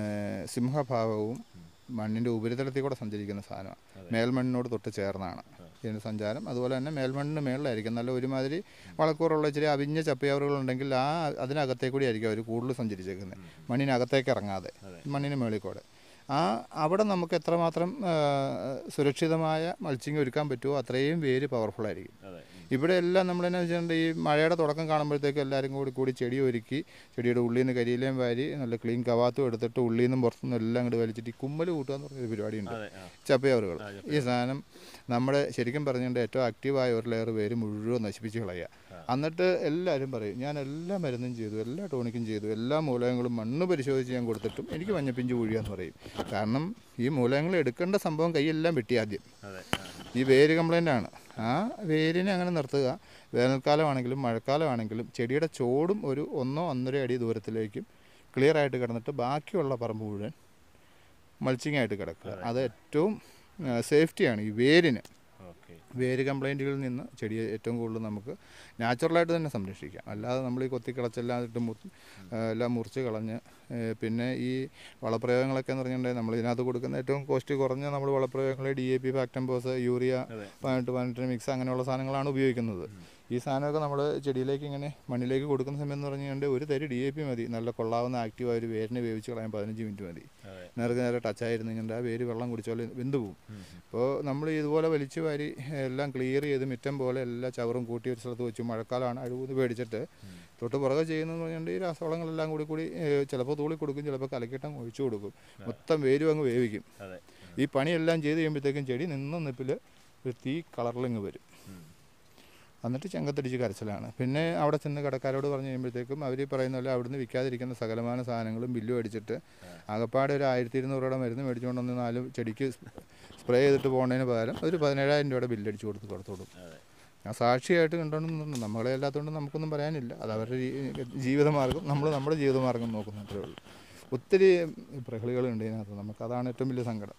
സിംഹഭാവവും മണ്ണിൻ്റെ ഉപരിതലത്തിൽ കൂടെ സഞ്ചരിക്കുന്ന സാധനമാണ് മേൽമണ്ണിനോട് തൊട്ട് ചേർന്നാണ് ഇതിൻ്റെ സഞ്ചാരം അതുപോലെ തന്നെ മേൽമണ്ണിന് മേളിലായിരിക്കും നല്ല ഒരുമാതിരി വളക്കൂറുള്ള ഇച്ചിരി അവിഞ്ഞ ചപ്പയാവറുകളുണ്ടെങ്കിൽ ആ അതിനകത്തേക്കൂടി ആയിരിക്കും അവർ കൂടുതൽ സഞ്ചരിച്ചേക്കുന്നത് മണ്ണിനകത്തേക്ക് ഇറങ്ങാതെ മണ്ണിന് മേളിൽ കൂടെ ആ അവിടെ നമുക്ക് എത്രമാത്രം ആ, സുരക്ഷിതമായ മൾച്ചിങ് ഒരുക്കാൻ പറ്റുമോ അത്രയും വേര് പവർഫുൾ ആയിരിക്കും അതെ ഇവിടെ എല്ലാം നമ്മൾ എന്നാ വെച്ചിട്ടുണ്ടെങ്കിൽ ഈ മഴയുടെ തുടക്കം കാണുമ്പോഴത്തേക്കും എല്ലാവരും കൂടി കൂടി ചെടി ഒരുക്കി ചെടിയുടെ ഉള്ളിൽ നിന്ന് കരിയിലേയും വാരി നല്ല ക്ലീൻ കവാത്തും എടുത്തിട്ട് ഉള്ളിൽ നിന്നും പുറത്തുനിന്നും എല്ലാം അങ്ങോട്ട് വലിച്ചിട്ട് ഈ കുമ്മൽ കൂട്ടുക എന്ന് പറഞ്ഞൊരു പരിപാടിയുണ്ട് അതെ ആ ചപ്പയവറുകൾ ഈ സാധനം നമ്മുടെ ശരിക്കും പറഞ്ഞുകൊണ്ട് ഏറ്റവും ആക്റ്റീവായ ഒരു ലെയർ പേര് മുഴുവൻ നശിപ്പിച്ച് കളയുക എന്നിട്ട് എല്ലാവരും പറയും ഞാൻ എല്ലാ മരുന്നും ചെയ്തു എല്ലാ ടോണിക്കും ചെയ്തു എല്ലാ മൂലകങ്ങളും മണ്ണ് പരിശോധിച്ച് ഞാൻ കൊടുത്തിട്ടും എനിക്ക് മഞ്ഞപ്പിഞ്ച് കുഴിയാന്ന് പറയും കാരണം ഈ മൂലകങ്ങൾ എടുക്കേണ്ട സംഭവം കൈയെല്ലാം വെട്ടി ആദ്യം അതെ ആ ഈ വേര് കംപ്ലൈൻ്റ് ആണ് ആ വേരിനെ അങ്ങനെ നിർത്തുക വേനൽക്കാലമാണെങ്കിലും മഴക്കാലമാണെങ്കിലും ചെടിയുടെ ചോടും ഒരു ഒന്നോ ഒന്നര അടി ദൂരത്തിലേക്കും ക്ലിയർ ആയിട്ട് കിടന്നിട്ട് ബാക്കിയുള്ള പറമ്പ് മുഴുവൻ മൾച്ചിങ് ആയിട്ട് കിടക്കുക അത് ഏറ്റവും സേഫ്റ്റിയാണ് ഈ വേരിന് ഓക്കെ വേര് കംപ്ലൈൻറ്റുകളിൽ നിന്ന് ചെടിയെ ഏറ്റവും കൂടുതൽ നമുക്ക് നാച്ചുറലായിട്ട് തന്നെ സംരക്ഷിക്കാം അല്ലാതെ നമ്മൾ ഈ കൊത്തിക്കളച്ചെല്ലാം ഇട്ട് മുറി എല്ലാം മുറിച്ച് കളഞ്ഞ് ഏ, പിന്നെ ഈ വളപ്രയോഗങ്ങളൊക്കെ എന്ന് പറഞ്ഞിട്ടുണ്ടെങ്കിൽ നമ്മൾ ഇതിനകത്ത് കൊടുക്കുന്ന ഏറ്റവും കോസ്റ്റ് കുറഞ്ഞ നമ്മൾ വളപ്രയോഗങ്ങൾ D A P Factamfos urea അതെ. പതിനെട്ട് പതിനെട്ട് മിക്സ് അങ്ങനെയുള്ള സാധനങ്ങളാണ് ഉപയോഗിക്കുന്നത് ഈ സാധനമൊക്കെ നമ്മൾ ചെടിയിലേക്ക് ഇങ്ങനെ മണ്ണിലേക്ക് കൊടുക്കുന്ന സമയം എന്ന് പറഞ്ഞുകൊണ്ട് ഒരു തരി ഡി എ പി മതി നല്ല കൊള്ളാവുന്ന ആക്റ്റീവായ ഒരു വേരിനെ വേവിച്ച് കളയാൻ പതിനഞ്ച് മിനിറ്റ് മതി അതെ നേർക്ക് നേരെ ടച്ചായിരുന്നു കഴിഞ്ഞാൽ ആ വേര് വെള്ളം കുടിച്ചോലെ വെന്ത് പോകും അപ്പോൾ നമ്മൾ ഇതുപോലെ വലിച്ചു വാരി എല്ലാം ക്ലിയർ ചെയ്ത് മിറ്റം പോലെ എല്ലാ ചവറും കൂട്ടി ഒരു സ്ഥലത്ത് വെച്ച് മഴക്കാലമാണ് അഴുകുന്ന് പേടിച്ചിട്ട് തൊട്ട് പുറകെ ചെയ്യുന്നതെന്ന് പറഞ്ഞാൽ ഈ രാസവളങ്ങളെല്ലാം കൂടി കൂടി ചിലപ്പോൾ തൂളി കൊടുക്കും ചിലപ്പോൾ കലക്കിട്ടങ്ങ് ഒഴിച്ചു കൊടുക്കും മൊത്തം വേരും അങ്ങ് വേവിക്കും അതെ ഈ പണിയെല്ലാം ചെയ്ത് കഴിയുമ്പോഴത്തേക്കും ചെടി നിന്ന നിപ്പിൽ ഒരു തീ കളറിലിങ്ങ് വരും ഉം. എന്നിട്ട് ചെങ്കത്തടിച്ച് കരച്ചിലാണ് പിന്നെ അവിടെ ചെന്ന് കടക്കാരോട് പറഞ്ഞു കഴിയുമ്പോഴത്തേക്കും അവർ പറയുന്ന പോലെ അവിടുന്ന് വിൽക്കാതിരിക്കുന്ന സകലമാന സാധനങ്ങളും ബില്ലും അടിച്ചിട്ട് ആകപ്പാടെ ഒരു ആയിരത്തി ഇരുന്നൂറ് രൂപയുടെ മരുന്ന് മേടിച്ചുകൊണ്ട് വന്ന് നാല് ചെടിക്ക് സ്പ്രേ ചെയ്തിട്ട് പോകുന്നതിന് പകരം ഒരു പതിനേഴായിരം രൂപയുടെ ബില്ല് അടിച്ച് കൊടുത്ത് കൊടുത്തോളും അതെ ഞാൻ സാക്ഷിയായിട്ട് കണ്ടോണ്ടെന്നുണ്ട് നമ്മളെ അല്ലാത്തതുകൊണ്ട് നമുക്കൊന്നും പറയാനില്ല അത് അവരുടെ രീ- ജീവിതമാർഗം നമ്മൾ നമ്മുടെ ജീവിതമാർഗം നോക്കുന്നത്രേ ഉള്ളൂ ഒത്തിരി പ്രഹളികളുണ്ട് ഇതിനകത്ത് നമുക്ക് അതാണ് ഏറ്റവും വലിയ സങ്കടം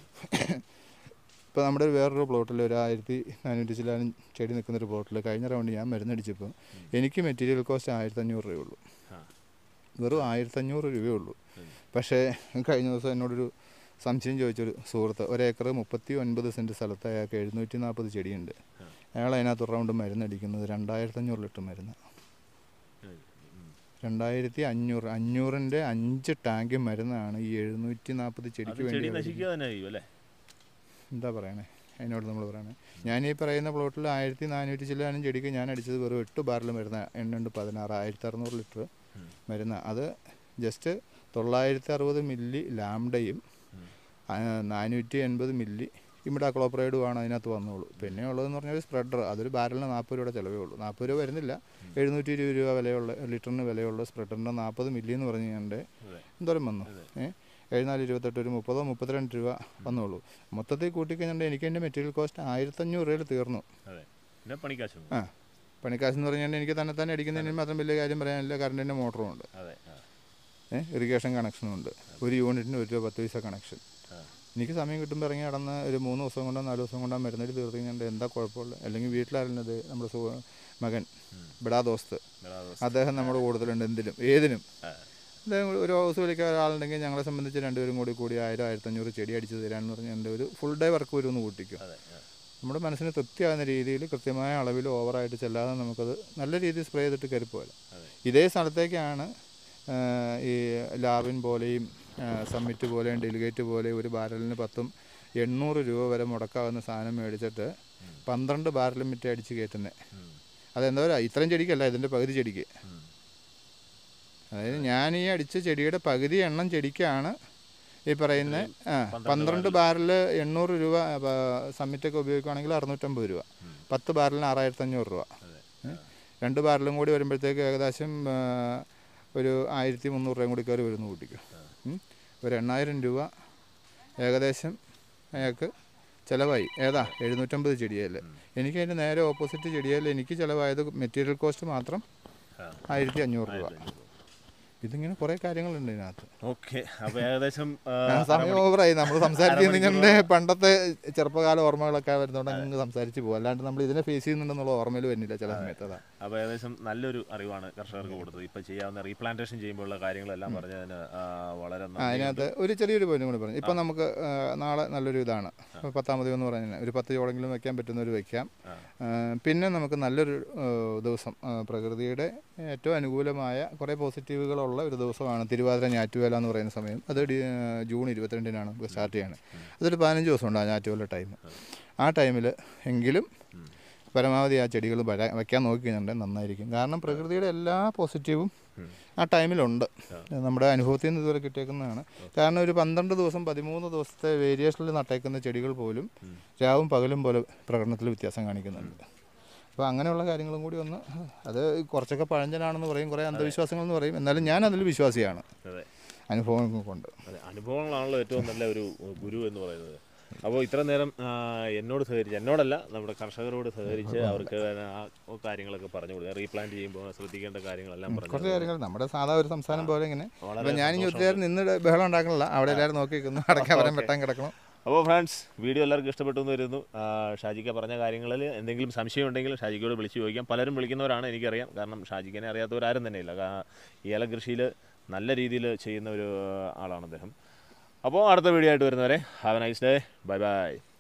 ഇപ്പോൾ നമ്മുടെ ഒരു വേറൊരു പ്ലോട്ടിൽ ഒരു ആയിരത്തി നാനൂറ്റി ചില്ലാനും ചെടി നിൽക്കുന്നൊരു പ്ലോട്ടിൽ കഴിഞ്ഞ റൗണ്ട് ഞാൻ മരുന്നടിച്ചപ്പോൾ എനിക്ക് മെറ്റീരിയൽ കോസ്റ്റ് ആയിരത്തഞ്ഞൂറ് രൂപയുള്ളൂ ആ വെറും ആയിരത്തഞ്ഞൂറ് രൂപയേ ഉള്ളൂ പക്ഷേ കഴിഞ്ഞ ദിവസം എന്നോടൊരു സംശയം ചോദിച്ചൊരു സുഹൃത്ത് ഒരേക്കർ മുപ്പത്തി ഒൻപത് സെൻറ്റ് സ്ഥലത്ത് അയാൾക്ക് എഴുന്നൂറ്റി നാൽപ്പത് ചെടിയുണ്ട് അയാൾ അതിനകത്ത് ഒരു റൗണ്ട് മരുന്നടിക്കുന്നത് രണ്ടായിരത്തഞ്ഞൂറ് ലിറ്റർ മരുന്ന് ഉം. ഉം. രണ്ടായിരത്തി അഞ്ഞൂറ് അഞ്ഞൂറിൻ്റെ അഞ്ച് ടാങ്ക് മരുന്നാണ് ഈ എഴുന്നൂറ്റി നാൽപ്പത് അത് ചെടിക്ക് ചെടി വേണ്ടി നശിക്കുക തന്നെ ചെയ്യും അല്ലേ എന്താ പറയണേ അതിനോട് നമ്മൾ പറയണേ ഞാൻ ഈ പറയുന്ന പ്ലോട്ടിൽ ആയിരത്തി നാനൂറ്റി ചില്ലാനും ചെടിക്ക് ഞാൻ അടിച്ചത് വെറും എട്ട് ബാറിൽ മരുന്ന എണ്ണുണ്ട് പതിനാറ് ആയിരത്തി അറുന്നൂറ് ലിറ്റർ ഉം. മരുന്ന അത് ജസ്റ്റ് തൊള്ളായിരത്തി അറുപത് മില്ലി ലാംഡയും ഉം. ആ, നാനൂറ്റി എൺപത് മില്ലി ഇമിഡാക്ലോപ്രൈഡുമാണ് അതിനകത്ത് വന്നോളൂ പിന്നെ ഉള്ളതെന്ന് പറഞ്ഞാൽ സ്പ്രെഡർ അതൊരു ബാരലിന് നാൽപ്പത് രൂപയുടെ ചിലവേ ഉള്ളൂ നാൽപ്പത് രൂപ വരുന്നില്ല എഴുന്നൂറ്റി ഇരുപത് രൂപ വിലയുള്ള ലിറ്ററിന് വിലയുള്ള സ്പ്രെഡറിൻ്റെ നാൽപ്പത് മില്ലി എന്ന് പറഞ്ഞു കഴിഞ്ഞാൽ അതെ എന്തോരം വന്നു ഏ എഴുന്നാല് ഇരുപത്തെട്ട് ഒരു മുപ്പതോ മുപ്പത്തിരണ്ട് രൂപ വന്നോളൂ മൊത്തത്തിൽ കൂട്ടിക്കഴിഞ്ഞാൽ എനിക്ക് എൻ്റെ മെറ്റീരിയൽ കോസ്റ്റ് ആയിരത്തഞ്ഞൂറ് രൂപയിൽ തീർന്നു അതെ പിന്നെ പണിക്കാശും ആ പണിക്കാശ് എന്ന് പറഞ്ഞാൽ എനിക്ക് തന്നെ തന്നെ അടിക്കുന്നതിന് മാത്രം വലിയ കാര്യം പറയാനില്ല കറണ്ടിൻ്റെ മോട്ടറും ഉണ്ട് അതെ ആ ഏഹ് ഇറിഗേഷൻ കണക്ഷനും ഉണ്ട് ഒരു യൂണിറ്റിന് ഒരു രൂപ പത്ത് പൈസ കണക്ഷൻ ആ എനിക്ക് സമയം കിട്ടുമ്പോൾ ഇറങ്ങി നടന്ന് ഒരു മൂന്ന് ദിവസം കൊണ്ടോ നാല് ദിവസം കൊണ്ടോ മരുന്നടി തീർത്ത് കഴിഞ്ഞാൽ എന്താ കുഴപ്പമില്ല അല്ലെങ്കിൽ വീട്ടിലായിരുന്നത് നമ്മുടെ സുഹ മകൻ ബിടാ ദോസ്ത് ബിടാ ദോസ്ത്. അദ്ദേഹം നമ്മുടെ കൂടുതലുണ്ട് എന്തിനും ഏതിനും ആ. ഇത് ഒരു ഹൗസ് വിളിക്കാൻ ഒരാളുണ്ടെങ്കിൽ ഞങ്ങളെ സംബന്ധിച്ച് രണ്ടുപേരും കൂടി കൂടി ആയിരം ആയിരത്തഞ്ഞൂറ് ചെടി അടിച്ച് തരാമെന്ന് പറഞ്ഞാൽ എൻ്റെ ഒരു ഫുൾ ഡേ വർക്ക് വരുമെന്ന് കൂട്ടിക്കും അതെ ആ. നമ്മുടെ മനസ്സിന് തൃപ്തിയാകുന്ന രീതിയിൽ കൃത്യമായ അളവിൽ ഓവറായിട്ട് ചെല്ലാതെ നമുക്കത് നല്ല രീതിയിൽ സ്പ്രേ ചെയ്തിട്ട് കയറി പോരാം അതെ. ഇതേ സ്ഥലത്തേക്കാണ് ആ, ഈ ലാവിൻ പോലെയും ആ, സമ്മിറ്റ് പോലെയും ഡെലിഗേറ്റ് പോലെയും ഒരു ബാരലിന് പത്തും എണ്ണൂറ് രൂപ വരെ മുടക്കാവുന്ന സാധനം മേടിച്ചിട്ട് പന്ത്രണ്ട് ബാരലും മിറ്റ അടിച്ച് കയറ്റുന്നത് ഉം. അതെന്താ പറയുക ഇത്രയും ചെടിക്കല്ല ഇതിൻ്റെ പകുതി ചെടിക്ക് ഉം. അതായത് ഞാൻ ഈ അടിച്ച ചെടിയുടെ പകുതി എണ്ണം ചെടിക്കാണ് ഈ പറയുന്ന ആ പന്ത്രണ്ട് ബാരൽ എണ്ണൂറ് രൂപ സമ്മിറ്റൊക്കെ ഉപയോഗിക്കുകയാണെങ്കിൽ അറുന്നൂറ്റമ്പത് രൂപ പത്ത് ബാരലിന് ആറായിരത്തി അഞ്ഞൂറ് രൂപ ഏ? രണ്ട് ബാരലും കൂടി വരുമ്പോഴത്തേക്ക് ഏകദേശം ആ, ഒരു ആയിരത്തി മുന്നൂറ് രൂപയും കൂടി കയറി വരുന്നു കൂട്ടിക്കും ഉം. ഒരു എണ്ണായിരം രൂപ ഏകദേശം അയാൾക്ക് ചിലവായി ഏതാ എഴുന്നൂറ്റമ്പത് ചെടിയല്ലേ എനിക്ക് അതിൻ്റെ നേരെ ഓപ്പോസിറ്റ് ചെടിയല്ല എനിക്ക് ചിലവായത് മെറ്റീരിയൽ കോസ്റ്റ് മാത്രം ആ. ആയിരത്തി അഞ്ഞൂറ് രൂപ ഇതിങ്ങനെ കുറേ കാര്യങ്ങളുണ്ട് ഇതിനകത്ത് ഓക്കെ അപ്പോൾ ഏകദേശം ആ, ആ, സമയം ഓവറായി നമ്മൾ സംസാരിക്കുന്നതിൻ്റെ പണ്ടത്തെ ചെറുപ്പകാല ഓർമ്മകളൊക്കെ വരുന്നതുകൊണ്ട് അങ്ങ് സംസാരിച്ച് പോകും അല്ലാണ്ട് നമ്മൾ ഇതിനെ ഫേസ് ചെയ്യുന്നുണ്ടെന്നുള്ള ഓർമ്മയിൽ വരുന്നില്ല ചില സമയത്ത് അതാ അപ്പോൾ ഏകദേശം നല്ലൊരു അറിവാണ് കർഷകർക്ക് കൊടുത്തത് ഇപ്പോൾ ചെയ്യാവുന്ന റീപ്ലാന്റേഷൻ ചെയ്യുമ്പോഴുള്ള കാര്യങ്ങളെല്ലാം പറഞ്ഞതിന് ആ, വളരെ ആ നന്ദി അതിനകത്ത് ഒരു ചെറിയൊരു പോയിന്റ് കൂടി പറഞ്ഞു ഇപ്പം നമുക്ക് ആ, നാളെ നല്ലൊരു ഇതാണ് പത്താമത് എന്ന് പറയുന്നത് ഒരു പത്ത് ചോളെങ്കിലും വെക്കാൻ പറ്റുന്ന ഒരു വെക്കാം ആ. ആ, പിന്നെ നമുക്ക് നല്ലൊരു ആ, ദിവസം ആ, പ്രകൃതിയുടെ ഏറ്റവും അനുകൂലമായ കുറേ പോസിറ്റീവുകളുള്ള ഒരു ദിവസമാണ് തിരുവാതിര ഞാറ്റുവേല എന്ന് പറയുന്ന സമയം അത് ഡി- ജൂൺ ഇരുപത്തിരണ്ടിനാണ് നമുക്ക് സ്റ്റാർട്ട് ചെയ്യണത് അതൊരു പതിനഞ്ച് ദിവസം ഉണ്ട് ആ ഞാറ്റുവേല ടൈം ആ ടൈമിൽ എങ്കിലും പരമാവധി ആ ചെടികൾ വരാ വയ്ക്കാൻ നോക്കിക്കുന്നുണ്ട് നന്നായിരിക്കും കാരണം പ്രകൃതിയുടെ എല്ലാ പോസിറ്റീവും ആ ടൈമിലുണ്ട് നമ്മുടെ അനുഭവത്തിൽ നിന്ന് ഇതുവരെ കിട്ടിയേക്കുന്നതാണ് കാരണം ഒരു പന്ത്രണ്ട് ദിവസം പതിമൂന്ന് ദിവസത്തെ വേരിയേഷനിൽ നട്ടേക്കുന്ന ചെടികൾ പോലും രാവും പകലും പോലെ പ്രകടനത്തിൽ വ്യത്യാസം കാണിക്കുന്നുണ്ട് അപ്പോൾ അങ്ങനെയുള്ള കാര്യങ്ങളും കൂടി ഒന്ന് അത് കുറച്ചൊക്കെ പഴഞ്ചനാണെന്ന് പറയും കുറേ അന്ധവിശ്വാസങ്ങൾ എന്ന് പറയും എന്നാലും ഞാൻ അതിൽ വിശ്വാസിയാണ് അതെ അനുഭവങ്ങൾ കൊണ്ട് അതെ അനുഭവങ്ങളാണല്ലോ ഏറ്റവും നല്ല ഒരു ഗുരു എന്ന് പറയുന്നത് അപ്പോൾ ഇത്ര നേരം ആ, എന്നോട് സഹകരിച്ച് എന്നോടല്ല നമ്മുടെ കർഷകരോട് സഹകരിച്ച് അവർക്ക് ആ കാര്യങ്ങളൊക്കെ പറഞ്ഞു കൊടുക്കുക റീപ്ലാന്റ് ചെയ്യുമ്പോൾ ശ്രദ്ധിക്കേണ്ട കാര്യങ്ങളെല്ലാം പറഞ്ഞു കുറച്ച് കാര്യങ്ങൾ നമ്മുടെ സാധാ ഒരു സംസ്ഥാനം പോലെ ഇങ്ങനെ വളരെ അപ്പോൾ ഞാൻ ഇനി ഒത്തിരി നേരം നിന്ന് ബഹളം ഉണ്ടാക്കണില്ല അവിടെ എല്ലാവരും നോക്കി നിൽക്കുന്നു അടയ്ക്കാൻ വരാൻ വെട്ടാൻ കിടക്കണം അപ്പോൾ ഫ്രണ്ട്സ് വീഡിയോ എല്ലാവർക്കും ഇഷ്ടപ്പെട്ടു എന്ന് വരുന്നു ആ, ഷാജിക്ക പറഞ്ഞ കാര്യങ്ങളിൽ എന്തെങ്കിലും സംശയം ഉണ്ടെങ്കിൽ ഷാജിക്കോട് വിളിച്ച് ചോദിക്കാം പലരും വിളിക്കുന്നവരാണ് എനിക്കറിയാം കാരണം ഷാജിക്കനെ അറിയാത്തവരാരും തന്നെയില്ല കാ- ഈ ഏലകൃഷിയിൽ നല്ല രീതിയിൽ ചെയ്യുന്ന ഒരു ആളാണ് അദ്ദേഹം അപ്പോൾ അടുത്ത വീഡിയോ ആയിട്ട് വരുന്നവരെ have a nice day bye by